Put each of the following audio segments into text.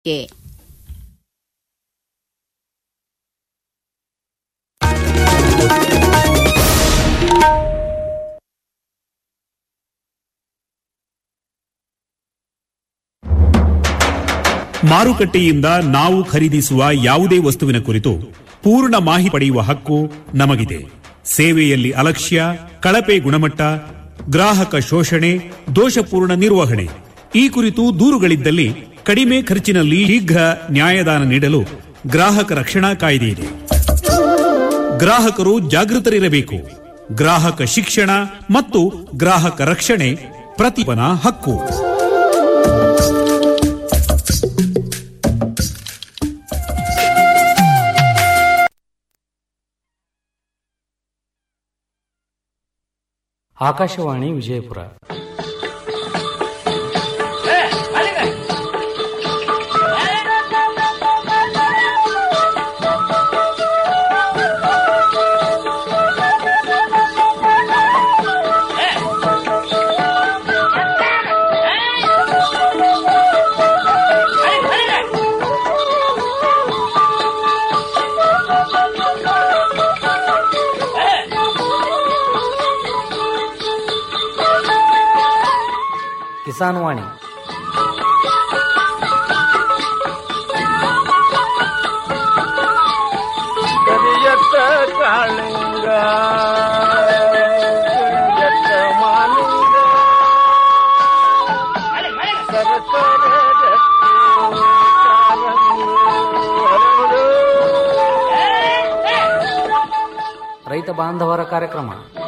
K ಮಾರುಕಟ್ಟೆಯಿಂದ ನಾವು ಖರೀದಿಸುವ ಯಾವುದೇ ವಸ್ತುವಿನ ಕುರಿತು ಪೂರ್ಣ ಮಾಹಿತಿ ಪಡೆಯುವ ಹಕ್ಕು ನಮಗಿದೆ ಸೇವೆಯಲ್ಲಿ ಅಲಕ್ಷ್ಯ ಕಳಪೆ ಗುಣಮಟ್ಟ ಗ್ರಾಹಕ ಶೋಷಣೆ ದೋಷಪೂರ್ಣ ನಿರ್ವಹಣೆ ಈ ಕುರಿತು ದೂರುಗಳಿದ್ದಲ್ಲಿ ಕಡಿಮೆ ಖರ್ಚಿನಲ್ಲಿ ಶೀಘ್ರ ನ್ಯಾಯದಾನ ನೀಡಲು ಗ್ರಾಹಕ ರಕ್ಷಣಾ ಕಾಯ್ದೆ ಇದೆ ಗ್ರಾಹಕರು ಜಾಗೃತರಿರಬೇಕು ಗ್ರಾಹಕ ಶಿಕ್ಷಣ ಮತ್ತು ಗ್ರಾಹಕ ರಕ್ಷಣೆ ಪ್ರತಿಪನ ಹಕ್ಕು ಆಕಾಶವಾಣಿ ವಿಜಯಪುರ ಕಿಸಾನ್ ವಾಣಿ ಕರಿಯತ್ತ ಕಾಳಿಂಗ ಕರಿಯತ್ತ ಮಾಲಿಂಗ ಸರಸರ ರತ್ನ ಕಾಲಂಗಿ ಹರಡು. ರೈತ ಬಾಂಧವರ ಕಾರ್ಯಕ್ರಮ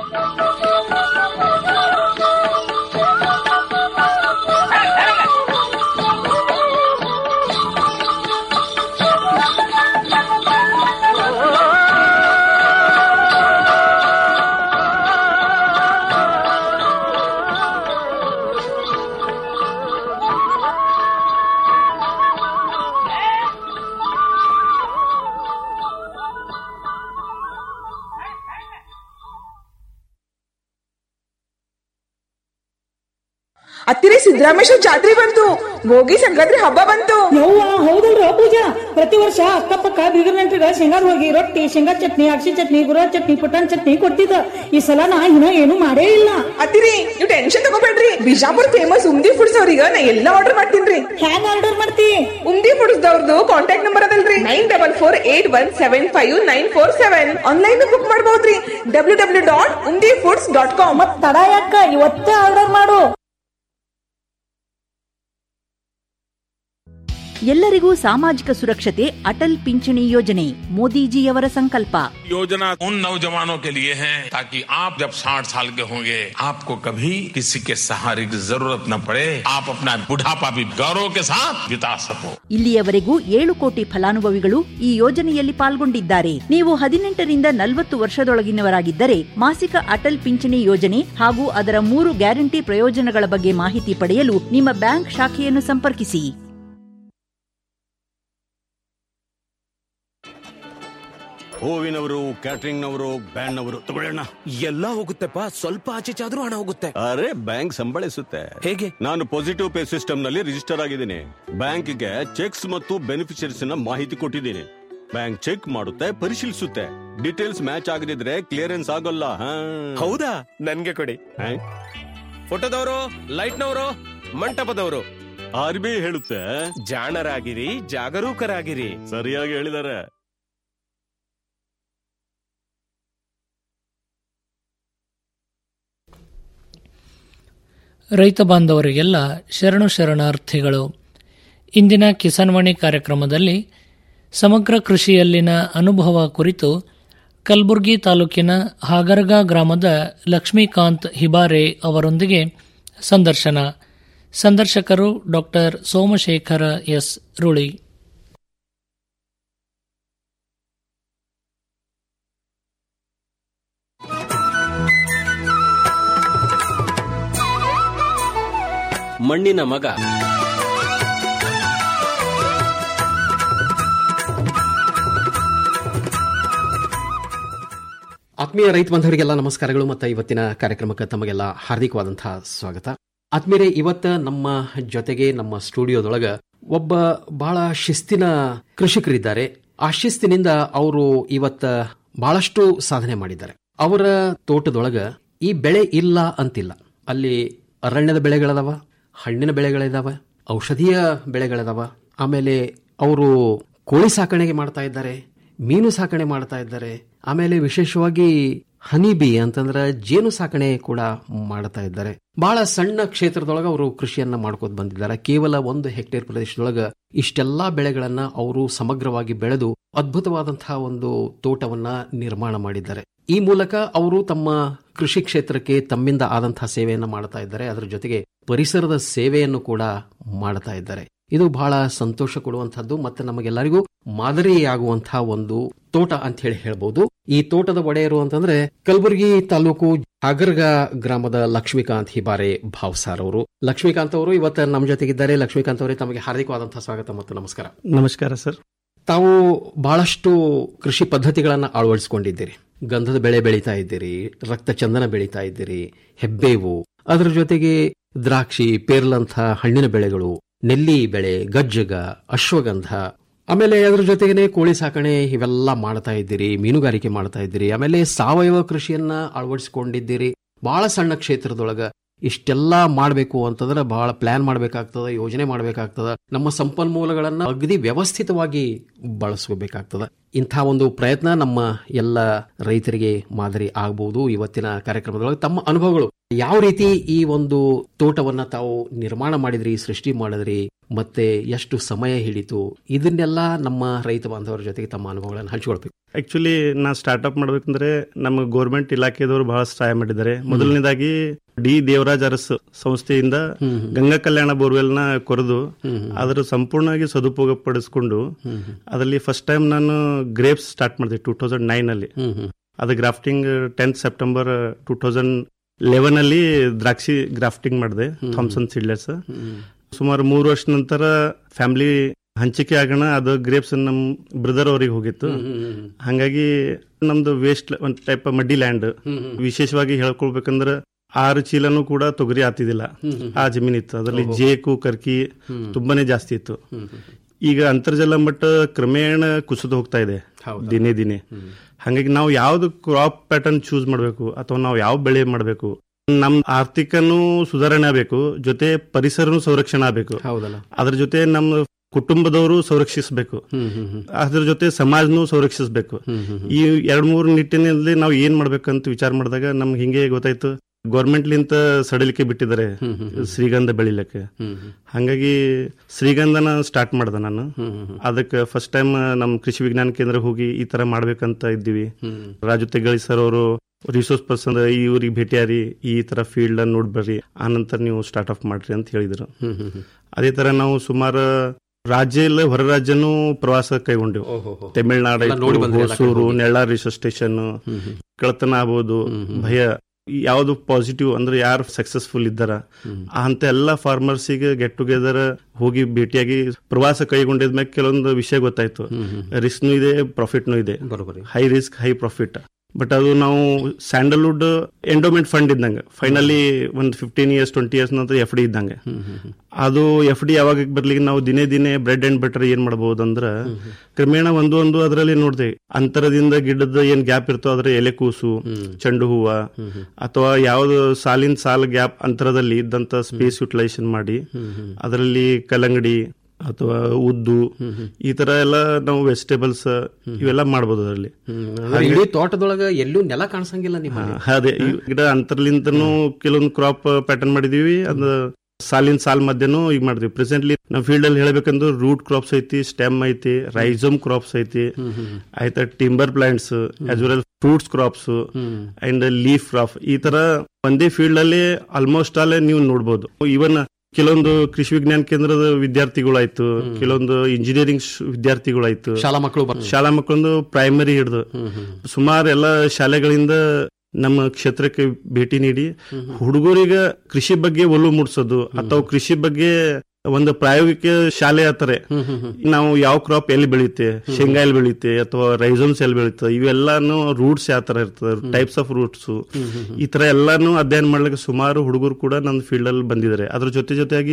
ಹತ್ತಿರ ಸಿದ್ದರಾಮೇಶ್ವರ ಜಾತ್ರೆ ಬಂತು ಭೋಗಿ ಸಂಕ್ರಾಂತಿ ಹಬ್ಬ ಬಂತು ಯವ್ವ ಹೌದಲ್ರ ಪೂಜಾ ಪ್ರತಿ ವರ್ಷ ಅಕ್ಕಪಕ್ಕ ಬೀಗರ್ ನೆಂಟ್ರಿಗ ಶೇಂಗಾದ ಹೋಗಿ ರೊಟ್ಟಿ ಶೇಂಗಾ ಚಟ್ನಿ ಅಕ್ಷಿ ಚಟ್ನಿ ಗುರ ಚಟ್ನಿ ಪುಟಾಣಿ ಚಟ್ನಿ ಕೊಡ್ತಿದ್ದ ಈ ಸಲ ನಾ ಇನ್ನ ಏನು ಮಾಡೇ ಇಲ್ಲ ಅತ್ತಿರಿ ನೀವು ಟೆನ್ಷನ್ ತಗೋಬೇಡ್ರಿ ಬಿಜಾಪುರ್ ಫೇಮಸ್ ಉಮ್ದಿ ಫುಡ್ಸ್ ಅವ್ರಿಗೆ ನಾ ಎಲ್ಲ ಆರ್ಡರ್ ಮಾಡ್ತೀನಿ ಹ್ಯಾಂಗ ಆರ್ಡರ್ ಮಾಡ್ತಿ ಉಮ್ದಿ ಫುಡ್ಸ್ ದವ್ರದ್ದು ಕಾಂಟ್ಯಾಕ್ಟ್ ನಂಬರ್ ಅದಲ್ರಿ nine double four eight one seven five nine four seven online book ಮಾಡಬಹುದ್ರಿ W W dot Umdi foods dot com ಮತ್ ತಡ ಯಾಕ ಇವತ್ತೇ ಆರ್ಡರ್ ಮಾಡು ಎಲ್ಲರಿಗೂ ಸಾಮಾಜಿಕ ಸುರಕ್ಷತೆ ಅಟಲ್ ಪಿಂಚಣಿ ಯೋಜನೆ ಮೋದಿಜಿಯವರ ಸಂಕಲ್ಪ योजना उन नौजवानों के लिए है ताकि आप जब 60 साल के होंगे आपको कभी किसी के सहारे की जरूरत न पड़े आप अपना बुढ़ापा भी गौरव के साथ बिता सको ಇಲ್ಲಿಯವರೆಗೂ ಏಳು ಕೋಟಿ ಫಲಾನುಭವಿಗಳು ಈ ಯೋಜನೆಯಲ್ಲಿ ಪಾಲ್ಗೊಂಡಿದ್ದಾರೆ ನೀವು ಹದಿನೆಂಟರಿಂದ ನಲವತ್ತು ವರ್ಷದೊಳಗಿನವರಾಗಿದ್ದರೆ ಮಾಸಿಕ ಅಟಲ್ ಪಿಂಚಣಿ ಯೋಜನೆ ಹಾಗೂ ಅದರ ಮೂರು ಗ್ಯಾರಂಟಿ ಪ್ರಯೋಜನಗಳ ಬಗ್ಗೆ ಮಾಹಿತಿ ಪಡೆಯಲು ನಿಮ್ಮ ಬ್ಯಾಂಕ್ ಶಾಖೆಯನ್ನು ಸಂಪರ್ಕಿಸಿ ಹೂವಿನವರು ಕ್ಯಾಟರಿಂಗ್ನವರು ಬ್ಯಾಂಡ್ನವರು ತಗೊಳ್ಳೋಣ ಎಲ್ಲ ಹೋಗುತ್ತೆಪ್ಪ ಸ್ವಲ್ಪ ಆಚೆ ಚಾದ್ರೂ ಹಣ ಹೋಗುತ್ತೆ ಅರೆ ಬ್ಯಾಂಕ್ ಸಂಬಳಿಸುತ್ತೆ ಹೇಗೆ ನಾನು ಪಾಸಿಟಿವ್ ಪೇ ಸಿಸ್ಟಮ್ ನಲ್ಲಿ ರಿಜಿಸ್ಟರ್ ಆಗಿದ್ದೀನಿ ಬ್ಯಾಂಕ್ಗೆ ಚೆಕ್ಸ್ ಮತ್ತು ಬೆನಿಫಿಷರೀಸ್ ನ ಮಾಹಿತಿ ಕೊಟ್ಟಿದ್ದೀನಿ ಬ್ಯಾಂಕ್ ಚೆಕ್ ಮಾಡುತ್ತೆ ಪರಿಶೀಲಿಸುತ್ತೆ ಡೀಟೇಲ್ಸ್ ಮ್ಯಾಚ್ ಆಗದಿದ್ರೆ ಕ್ಲಿಯರೆನ್ಸ್ ಆಗೋಲ್ಲ ಹೌದಾ ನನ್ಗೆ ಕೊಡಿ ಫೋಟೋದವರು ಲೈಟ್ನವರು ಮಂಟಪದವರು ಆರ್ ಬಿ ಐ ಹೇಳುತ್ತೆ ಜಾಣರಾಗಿರಿ ಜಾಗರೂಕರಾಗಿರಿ ಸರಿಯಾಗಿ ಹೇಳಿದ್ದಾರೆ ರೈತ ಬಾಂಧವರಿಗೆಲ್ಲ ಶರಣು ಶರಣಾರ್ಥಿಗಳು ಇಂದಿನ ಕಿಸಾನ್ವಾಣಿ ಕಾರ್ಯಕ್ರಮದಲ್ಲಿ ಸಮಗ್ರ ಕೃಷಿಯಲ್ಲಿನ ಅನುಭವ ಕುರಿತು ಕಲಬುರಗಿ ತಾಲೂಕಿನ ಹಾಗರಗ ಗ್ರಾಮದ ಲಕ್ಷ್ಮೀಕಾಂತ್ ಹಿಬಾರೆ ಅವರೊಂದಿಗೆ ಸಂದರ್ಶನ ಸಂದರ್ಶಕರು ಡಾಕ್ಟರ್ ಸೋಮಶೇಖರ ಎಸ್ ರುಳಿ ಮಣ್ಣಿನ ಮಗ ಆತ್ಮೀಯ ರೈತ ಬಾಂಧವರಿಗೆಲ್ಲ ನಮಸ್ಕಾರಗಳು ಮತ್ತು ಇವತ್ತಿನ ಕಾರ್ಯಕ್ರಮಕ್ಕೆ ತಮಗೆಲ್ಲ ಹಾರ್ದಿಕವಾದಂತಹ ಸ್ವಾಗತ ಆತ್ಮೀಯರೇ ಇವತ್ತ ನಮ್ಮ ಜೊತೆಗೆ ನಮ್ಮ ಸ್ಟುಡಿಯೋದೊಳಗ ಒಬ್ಬ ಬಹಳ ಶಿಸ್ತಿನ ಕೃಷಿಕರಿದ್ದಾರೆ ಆ ಶಿಸ್ತಿನಿಂದ ಅವರು ಇವತ್ತ ಬಹಳಷ್ಟು ಸಾಧನೆ ಮಾಡಿದ್ದಾರೆ ಅವರ ತೋಟದೊಳಗ ಈ ಬೆಳೆ ಇಲ್ಲ ಅಂತಿಲ್ಲ ಅಲ್ಲಿ ಅರಣ್ಯದ ಬೆಳೆಗಳದಾವ ಹಣ್ಣಿನ ಬೆಳೆಗಳಿದಾವ ಔಷಧೀಯ ಬೆಳೆಗಳಿದಾವ ಆಮೇಲೆ ಅವರು ಕೋಳಿ ಸಾಕಣೆಗೆ ಮಾಡ್ತಾ ಇದ್ದಾರೆ ಮೀನು ಸಾಕಣೆ ಮಾಡ್ತಾ ಇದ್ದಾರೆ ಆಮೇಲೆ ವಿಶೇಷವಾಗಿ ಹನಿ ಬಿ ಅಂತಂದ್ರ ಜೇನು ಸಾಕಣೆ ಕೂಡ ಮಾಡ್ತಾ ಇದ್ದಾರೆ ಬಹಳ ಸಣ್ಣ ಕ್ಷೇತ್ರದೊಳಗ ಅವರು ಕೃಷಿಯನ್ನ ಮಾಡ್ಕೋತ ಬಂದಿದ್ದಾರೆ ಕೇವಲ ಒಂದು ಹೆಕ್ಟೇರ್ ಪ್ರದೇಶದೊಳಗ ಇಷ್ಟೆಲ್ಲಾ ಬೆಳೆಗಳನ್ನ ಅವರು ಸಮಗ್ರವಾಗಿ ಬೆಳೆದು ಅದ್ಭುತವಾದಂತಹ ಒಂದು ತೋಟವನ್ನ ನಿರ್ಮಾಣ ಮಾಡಿದ್ದಾರೆ ಈ ಮೂಲಕ ಅವರು ತಮ್ಮ ಕೃಷಿ ಕ್ಷೇತ್ರಕ್ಕೆ ತಮ್ಮಿಂದ ಆದಂತಹ ಸೇವೆಯನ್ನ ಮಾಡ್ತಾ ಇದ್ದಾರೆ ಅದರ ಜೊತೆಗೆ ಪರಿಸರದ ಸೇವೆಯನ್ನು ಕೂಡ ಮಾಡ್ತಾ ಇದ್ದಾರೆ ಇದು ಬಹಳ ಸಂತೋಷ ಕೊಡುವಂತಹದ್ದು ಮತ್ತೆ ನಮಗೆಲ್ಲರಿಗೂ ಮಾದರಿಯಾಗುವಂತಹ ಒಂದು ತೋಟ ಅಂತ ಹೇಳಿ ಹೇಳ್ಬಹುದು ಈ ತೋಟದ ಒಡೆಯರು ಅಂತಂದ್ರೆ ಕಲಬುರಗಿ ತಾಲೂಕು ಜಾಗರ್ಗ ಗ್ರಾಮದ ಲಕ್ಷ್ಮೀಕಾಂತ್ ಹಿಬಾರೆ ಭಾವ್ಸಾರ್ ಅವರು ಲಕ್ಷ್ಮೀಕಾಂತ್ ಅವರು ಇವತ್ತು ನಮ್ಮ ಜೊತೆಗಿದ್ದಾರೆ ಲಕ್ಷ್ಮೀಕಾಂತ್ ಅವರೇ ತಮಗೆ ಹಾರ್ದಿಕವಾದಂತಹ ಸ್ವಾಗತ ಮತ್ತು ನಮಸ್ಕಾರ ನಮಸ್ಕಾರ ಸರ್ ತಾವು ಬಹಳಷ್ಟು ಕೃಷಿ ಪದ್ಧತಿಗಳನ್ನ ಅಳವಡಿಸಿಕೊಂಡಿದ್ದೀರಿ ಗಂಧದ ಬೆಳೆ ಬೆಳೀತಾ ಇದ್ದೀರಿ ರಕ್ತ ಚಂದನ ಬೆಳೀತಾ ಇದ್ದೀರಿ ಹೆಬ್ಬೇವು ಅದರ ಜೊತೆಗೆ ದ್ರಾಕ್ಷಿ ಪೇರ್ಲಂಥ ಹಣ್ಣಿನ ಬೆಳೆಗಳು ನೆಲ್ಲಿ ಬೆಳೆ ಗಜ್ಜಗ ಅಶ್ವಗಂಧ ಆಮೇಲೆ ಅದ್ರ ಜೊತೆಗೇನೆ ಕೋಳಿ ಸಾಕಣೆ ಇವೆಲ್ಲ ಮಾಡ್ತಾ ಇದ್ದೀರಿ ಮೀನುಗಾರಿಕೆ ಮಾಡ್ತಾ ಇದ್ದೀರಿ ಆಮೇಲೆ ಸಾವಯವ ಕೃಷಿಯನ್ನ ಅಳವಡಿಸಿಕೊಂಡಿದ್ದೀರಿ ಬಹಳ ಸಣ್ಣ ಕ್ಷೇತ್ರದೊಳಗ ಇಷ್ಟೆಲ್ಲ ಮಾಡಬೇಕು ಅಂತಂದ್ರೆ ಬಹಳ ಪ್ಲಾನ್ ಮಾಡಬೇಕಾಗ್ತದ ಯೋಜನೆ ಮಾಡಬೇಕಾಗ್ತದ ನಮ್ಮ ಸಂಪನ್ಮೂಲಗಳನ್ನ ಅಗದಿ ವ್ಯವಸ್ಥಿತವಾಗಿ ಬಳಸ್ಕೋಬೇಕಾಗ್ತದ ಇಂಥ ಒಂದು ಪ್ರಯತ್ನ ನಮ್ಮ ಎಲ್ಲ ರೈತರಿಗೆ ಮಾದರಿ ಆಗಬಹುದು ಇವತ್ತಿನ ಕಾರ್ಯಕ್ರಮದೊಳಗೆ ತಮ್ಮ ಅನುಭವಗಳು ಯಾವ ರೀತಿ ಈ ಒಂದು ತೋಟವನ್ನ ತಾವು ನಿರ್ಮಾಣ ಮಾಡಿದ್ರಿ ಸೃಷ್ಟಿ ಮಾಡಿದ್ರಿ ಮತ್ತೆ ಎಷ್ಟು ಸಮಯ ಹಿಡಿತು ಇದನ್ನೆಲ್ಲ ನಮ್ಮ ರೈತ ಬಾಂಧವರ ಜೊತೆಗೆ ತಮ್ಮ ಅನುಭವಗಳನ್ನು ಹಂಚಿಕೊಳ್ಬೇಕು ಆಕ್ಚುಲಿ ನಾ ಸ್ಟಾರ್ಟ್ಅಪ್ ಮಾಡ್ಬೇಕಂದ್ರೆ ನಮ್ಮ ಗೌರ್ಮೆಂಟ್ ಇಲಾಖೆದವರು ಬಹಳ ಸಹಾಯ ಮಾಡಿದ್ದಾರೆ ಮೊದಲನೇದಾಗಿ ಡಿ ದೇವರಾಜ್ ಅರಸ್ ಸಂಸ್ಥೆಯಿಂದ ಗಂಗಾ ಕಲ್ಯಾಣ ಬೋರ್ವೆಲ್ ನ ಕೊರೆದು ಅದರ ಸಂಪೂರ್ಣವಾಗಿ ಸದುಪಯೋಗ ಪಡಿಸ್ಕೊಂಡು ಅದರಲ್ಲಿ ಫಸ್ಟ್ ಟೈಮ್ ನಾನು ಗ್ರೇಪ್ಸ್ ಸ್ಟಾರ್ಟ್ ಮಾಡಿದೆ ಟೂ ತೌಸಂಡ್ ನೈನ್ ಅಲ್ಲಿ ಅದು grafting tenth September two thousand eleven ಅಲ್ಲಿ ದ್ರಾಕ್ಷಿ ಗ್ರಾಫ್ಟಿಂಗ್ ಮಾಡಿದೆ ಥಾಮ್ಸನ್ ಸೀಡ್ಲೆಸ್ ಸುಮಾರು ಮೂರು ವರ್ಷ ನಂತರ ಫ್ಯಾಮಿಲಿ ಹಂಚಿಕೆ ಆಗೋಣ ಅದು ಗ್ರೇಪ್ಸ್ ನಮ್ ಬ್ರದರ್ ಅವ್ರಿಗೆ ಹೋಗಿತ್ತು ಹಂಗಾಗಿ ನಮ್ದು ವೇಸ್ಟ್ ಒಂದ್ ಟೈಪ್ ಮಡ್ಡಿ ಲ್ಯಾಂಡ್ ವಿಶೇಷವಾಗಿ ಹೇಳ್ಕೊಳ್ಬೇಕಂದ್ರೆ ಆರು ಚೀಲನೂ ಕೂಡ ತೊಗರಿ ಆತಿದಿಲ್ಲ ಆ ಜಮೀನ್ ಇತ್ತು ಅದರಲ್ಲಿ ಜೇಕು ಕರ್ಕಿ ತುಂಬಾನೇ ಜಾಸ್ತಿ ಇತ್ತು ಈಗ ಅಂತರ್ಜಲ ಮಟ್ಟ ಕ್ರಮೇಣ ಕುಸಿದು ಹೋಗ್ತಾ ಇದೆ ದಿನೇ ದಿನೇ ಹಾಗಾಗಿ ನಾವು ಯಾವ್ದು ಕ್ರಾಪ್ ಪ್ಯಾಟರ್ನ್ ಚೂಸ್ ಮಾಡಬೇಕು ಅಥವಾ ನಾವು ಯಾವ ಬೆಳೆ ಮಾಡಬೇಕು ನಮ್ ಆರ್ಥಿಕನೂ ಸುಧಾರಣೆ ಆಗಬೇಕು ಜೊತೆ ಪರಿಸರನು ಸಂರಕ್ಷಣೆ ಆಗಬೇಕು ಹೌದಲ್ಲ ಅದ್ರ ಜೊತೆ ನಮ್ಮ ಕುಟುಂಬದವರು ಸಂರಕ್ಷಿಸಬೇಕು ಅದ್ರ ಜೊತೆ ಸಮಾಜನೂ ಸಂರಕ್ಷಿಸಬೇಕು ಈ ಎರಡ್ ಮೂರು ನಿಟ್ಟಿನಲ್ಲಿ ನಾವು ಏನ್ ಮಾಡ್ಬೇಕಂತ ವಿಚಾರ ಮಾಡಿದಾಗ ನಮ್ಗೆ ಹಿಂಗೆ ಗೊತ್ತಾಯ್ತು ಗೌರ್ಮೆಂಟ್ ಲಿಂತ ಸಡಿಲಿಕೆ ಬಿಟ್ಟಿದ್ದಾರೆ ಶ್ರೀಗಂಧ ಬೆಳಿಲಿಕ್ಕೆ ಹಂಗಾಗಿ ಶ್ರೀಗಂಧನ ಸ್ಟಾರ್ಟ್ ಮಾಡ್ದೆ ನಾನು ಅದಕ್ಕೆ ಫಸ್ಟ್ ಟೈಮ್ ನಮ್ ಕೃಷಿ ವಿಜ್ಞಾನ ಕೇಂದ್ರ ಹೋಗಿ ಈ ತರ ಮಾಡ್ಬೇಕಂತ ಇದ್ದೀವಿ ರಾಜು ತೆಗಳಿ ಸರ್ ಅವರು ರಿಸೋರ್ಸ್ ಪರ್ಸನ್ ಈ ಊರಿಗೆ ಭೇಟಿಯಾರಿ ಈ ತರ ಫೀಲ್ಡ್ ಅನ್ನ ನೋಡ್ಬರ್ರಿ ಆನಂತರ ನೀವು ಸ್ಟಾರ್ಟ್ ಆಫ್ ಮಾಡ್ರಿ ಅಂತ ಹೇಳಿದ್ರು ಅದೇ ತರ ನಾವು ಸುಮಾರು ರಾಜ್ಯ ಇಲ್ಲ ಹೊರ ರಾಜ್ಯನೂ ಪ್ರವಾಸ ಕೈಗೊಂಡೆವು ತಮಿಳ್ನಾಡು ಎಲ್ಲ ನೋಡಿ ಬಂದ್ರಿ ಎಲ್ಲ ಕಡೆ ಹೊಸೂರು ಹೋಗಿ. ನೆಳ್ಳಾರ್ ರಿಸರ್ಚ್ ಸ್ಟೇಷನ್ ಕಳತನ ಆಗ್ಬೋದು ಭಯ ಯಾವ್ದು ಪಾಸಿಟಿವ್ ಅಂದ್ರೆ ಯಾರು ಸಕ್ಸಸ್ಫುಲ್ ಇದ್ದಾರ ಅಂತ ಎಲ್ಲ ಫಾರ್ಮರ್ಸಿಗೆ ಗೆಟ್ ಟುಗೆದರ್ ಹೋಗಿ ಭೇಟಿಯಾಗಿ ಪ್ರವಾಸ ಕೈಗೊಂಡಿದ್ಮ್ಯಾಗ ಕೆಲವೊಂದು ವಿಷಯ ಗೊತ್ತಾಯ್ತು ರಿಸ್ಕ್ನು ಇದೆ ಪ್ರಾಫಿಟ್ನು ಇದೆ high risk high profit but ಅದು ನಾವು ಸ್ಯಾಂಡಲ್ವುಡ್ ಎಂಡೋಮೆಂಟ್ ಫಂಡ್ ಇದ್ದಂಗೆ ಫೈನಲಿ ಒಂದು ಫಿಫ್ಟೀನ್ ಇಯರ್ಸ್ ಟ್ವೆಂಟಿ ಇಯರ್ಸ್ ನಂತರ ಎಫ್ ಡಿ ಇದ್ದಂಗೆ ಅದು ಎಫ್ ಡಿ ಯಾವಾಗ ಬರ್ಲಿಕ್ಕೆ ನಾವು ದಿನೇ ದಿನೇ ಬ್ರೆಡ್ ಅಂಡ್ ಬಟರ್ ಏನ್ ಮಾಡಬಹುದು ಅಂದ್ರ ಕ್ರಮೇಣ ಒಂದು ಒಂದು ಅದರಲ್ಲಿ ನೋಡ್ದೆ ಅಂತರದಿಂದ ಗಿಡದ ಏನ್ ಗ್ಯಾಪ್ ಇರ್ತೋ ಅದ್ರ ಎಲೆಕೂಸು ಚೆಂಡು ಹೂವ ಅಥವಾ ಯಾವ್ದು ಸಾಲಿನ ಸಾಲ ಗ್ಯಾಪ್ ಅಂತರದಲ್ಲಿ ಇದ್ದಂತ ಸ್ಪೇಸ್ ಯುಟಿಲೈಸೇಷನ್ ಮಾಡಿ ಅದರಲ್ಲಿ ಕಲ್ಲಂಗಡಿ ಅಥವಾ ಉದ್ದು ಈ ತರ ಎಲ್ಲ ನಾವು ವೆಜಿಟೇಬಲ್ಸ್ ಇವೆಲ್ಲ ಮಾಡ್ಬೋದು ಅದರಲ್ಲಿ ಅಂದ್ರೆ ಇಡೀ ತೋಟದೊಳಗ ಎಲ್ಲೂ ನೆಲ ಕಾಣಿಸಂಗಿಲ್ಲ ನಿಮ್ಮ ಅದೇ ಈ ಗಿಡ ಅಂತರ್ಲಿಂದನೂ ಕೆಲವೊಂದು ಕ್ರಾಪ್ ಪ್ಯಾಟರ್ನ್ ಮಾಡಿದೀವಿ ಅದು ಸಾಲಿನ ಸಾಲ್ ಮಧ್ಯನೂ ಈಗ ಮಾಡಿದ್ವಿ ಪ್ರೆಸೆಂಟ್ಲಿ ನಾವು ಫೀಲ್ಡ್ ಅಲ್ಲಿ ಹೇಳ್ಬೇಕಂದ್ರೆ ರೂಟ್ ಕ್ರಾಪ್ಸ್ ಐತಿ ಸ್ಟೆಮ್ ಐತಿ ರೈಸೋಮ್ ಕ್ರಾಪ್ಸ್ ಐತಿ ಆಯ್ತಾ timber plants as well fruits crops and leaf crop ಈ ತರ ಒಂದೇ ಫೀಲ್ಡ್ ಅಲ್ಲಿ ಆಲ್ಮೋಸ್ಟ್ ಆಲ್ ನೀವು ನೋಡ್ಬೋದು ಇವನ್ ಕೆಲವೊಂದು ಕೃಷಿ ವಿಜ್ಞಾನ ಕೇಂದ್ರದ ವಿದ್ಯಾರ್ಥಿಗಳಾಯ್ತು ಕೆಲವೊಂದು ಇಂಜಿನಿಯರಿಂಗ್ ವಿದ್ಯಾರ್ಥಿಗಳಾಯ್ತು ಶಾಲಾ ಮಕ್ಕಳು ಬರ್- ಶಾಲಾ ಮಕ್ಕಳೊಂದು ಪ್ರೈಮರಿ ಹಿಡಿದು ಸುಮಾರು ಎಲ್ಲ ಶಾಲೆಗಳಿಂದ ನಮ್ಮ ಕ್ಷೇತ್ರಕ್ಕೆ ಭೇಟಿ ನೀಡಿ ಹುಡುಗರಿಗೆ ಕೃಷಿ ಬಗ್ಗೆ ಒಲವು ಮೂಡಿಸೋದು ಅಥವಾ ಕೃಷಿ ಬಗ್ಗೆ ಒಂದು ಪ್ರಾಯೋಗಿಕ ಶಾಲೆ ಆತಾರೆ ನಾವು ಯಾವ ಕ್ರಾಪ್ ಎಲ್ಲಿ ಬೆಳೆಯುತ್ತೆ ಶೇಂಗಾ ಎಲ್ಲಿ ಬೆಳೆಯುತ್ತೆ ಅಥವಾ ರೈಸೋಮ್ಸ್ ಎಲ್ಲಿ ಬೆಳೆಯುತ್ತೆ ಇವೆಲ್ಲಾನು ರೂಟ್ಸ್ ಯಾವ ತರ ಇರ್ತದೆ ಟೈಪ್ಸ್ ಆಫ್ ರೂಟ್ಸ್ ಈ ತರ ಎಲ್ಲಾನು ಅಧ್ಯಯನ ಮಾಡ್ಲಿಕ್ಕೆ ಸುಮಾರು ಹುಡುಗರು ಕೂಡ ನನ್ನ ಫೀಲ್ಡ್ ಅಲ್ಲಿ ಬಂದಿದ್ದಾರೆ ಅದ್ರ ಜೊತೆ ಜೊತೆಯಾಗಿ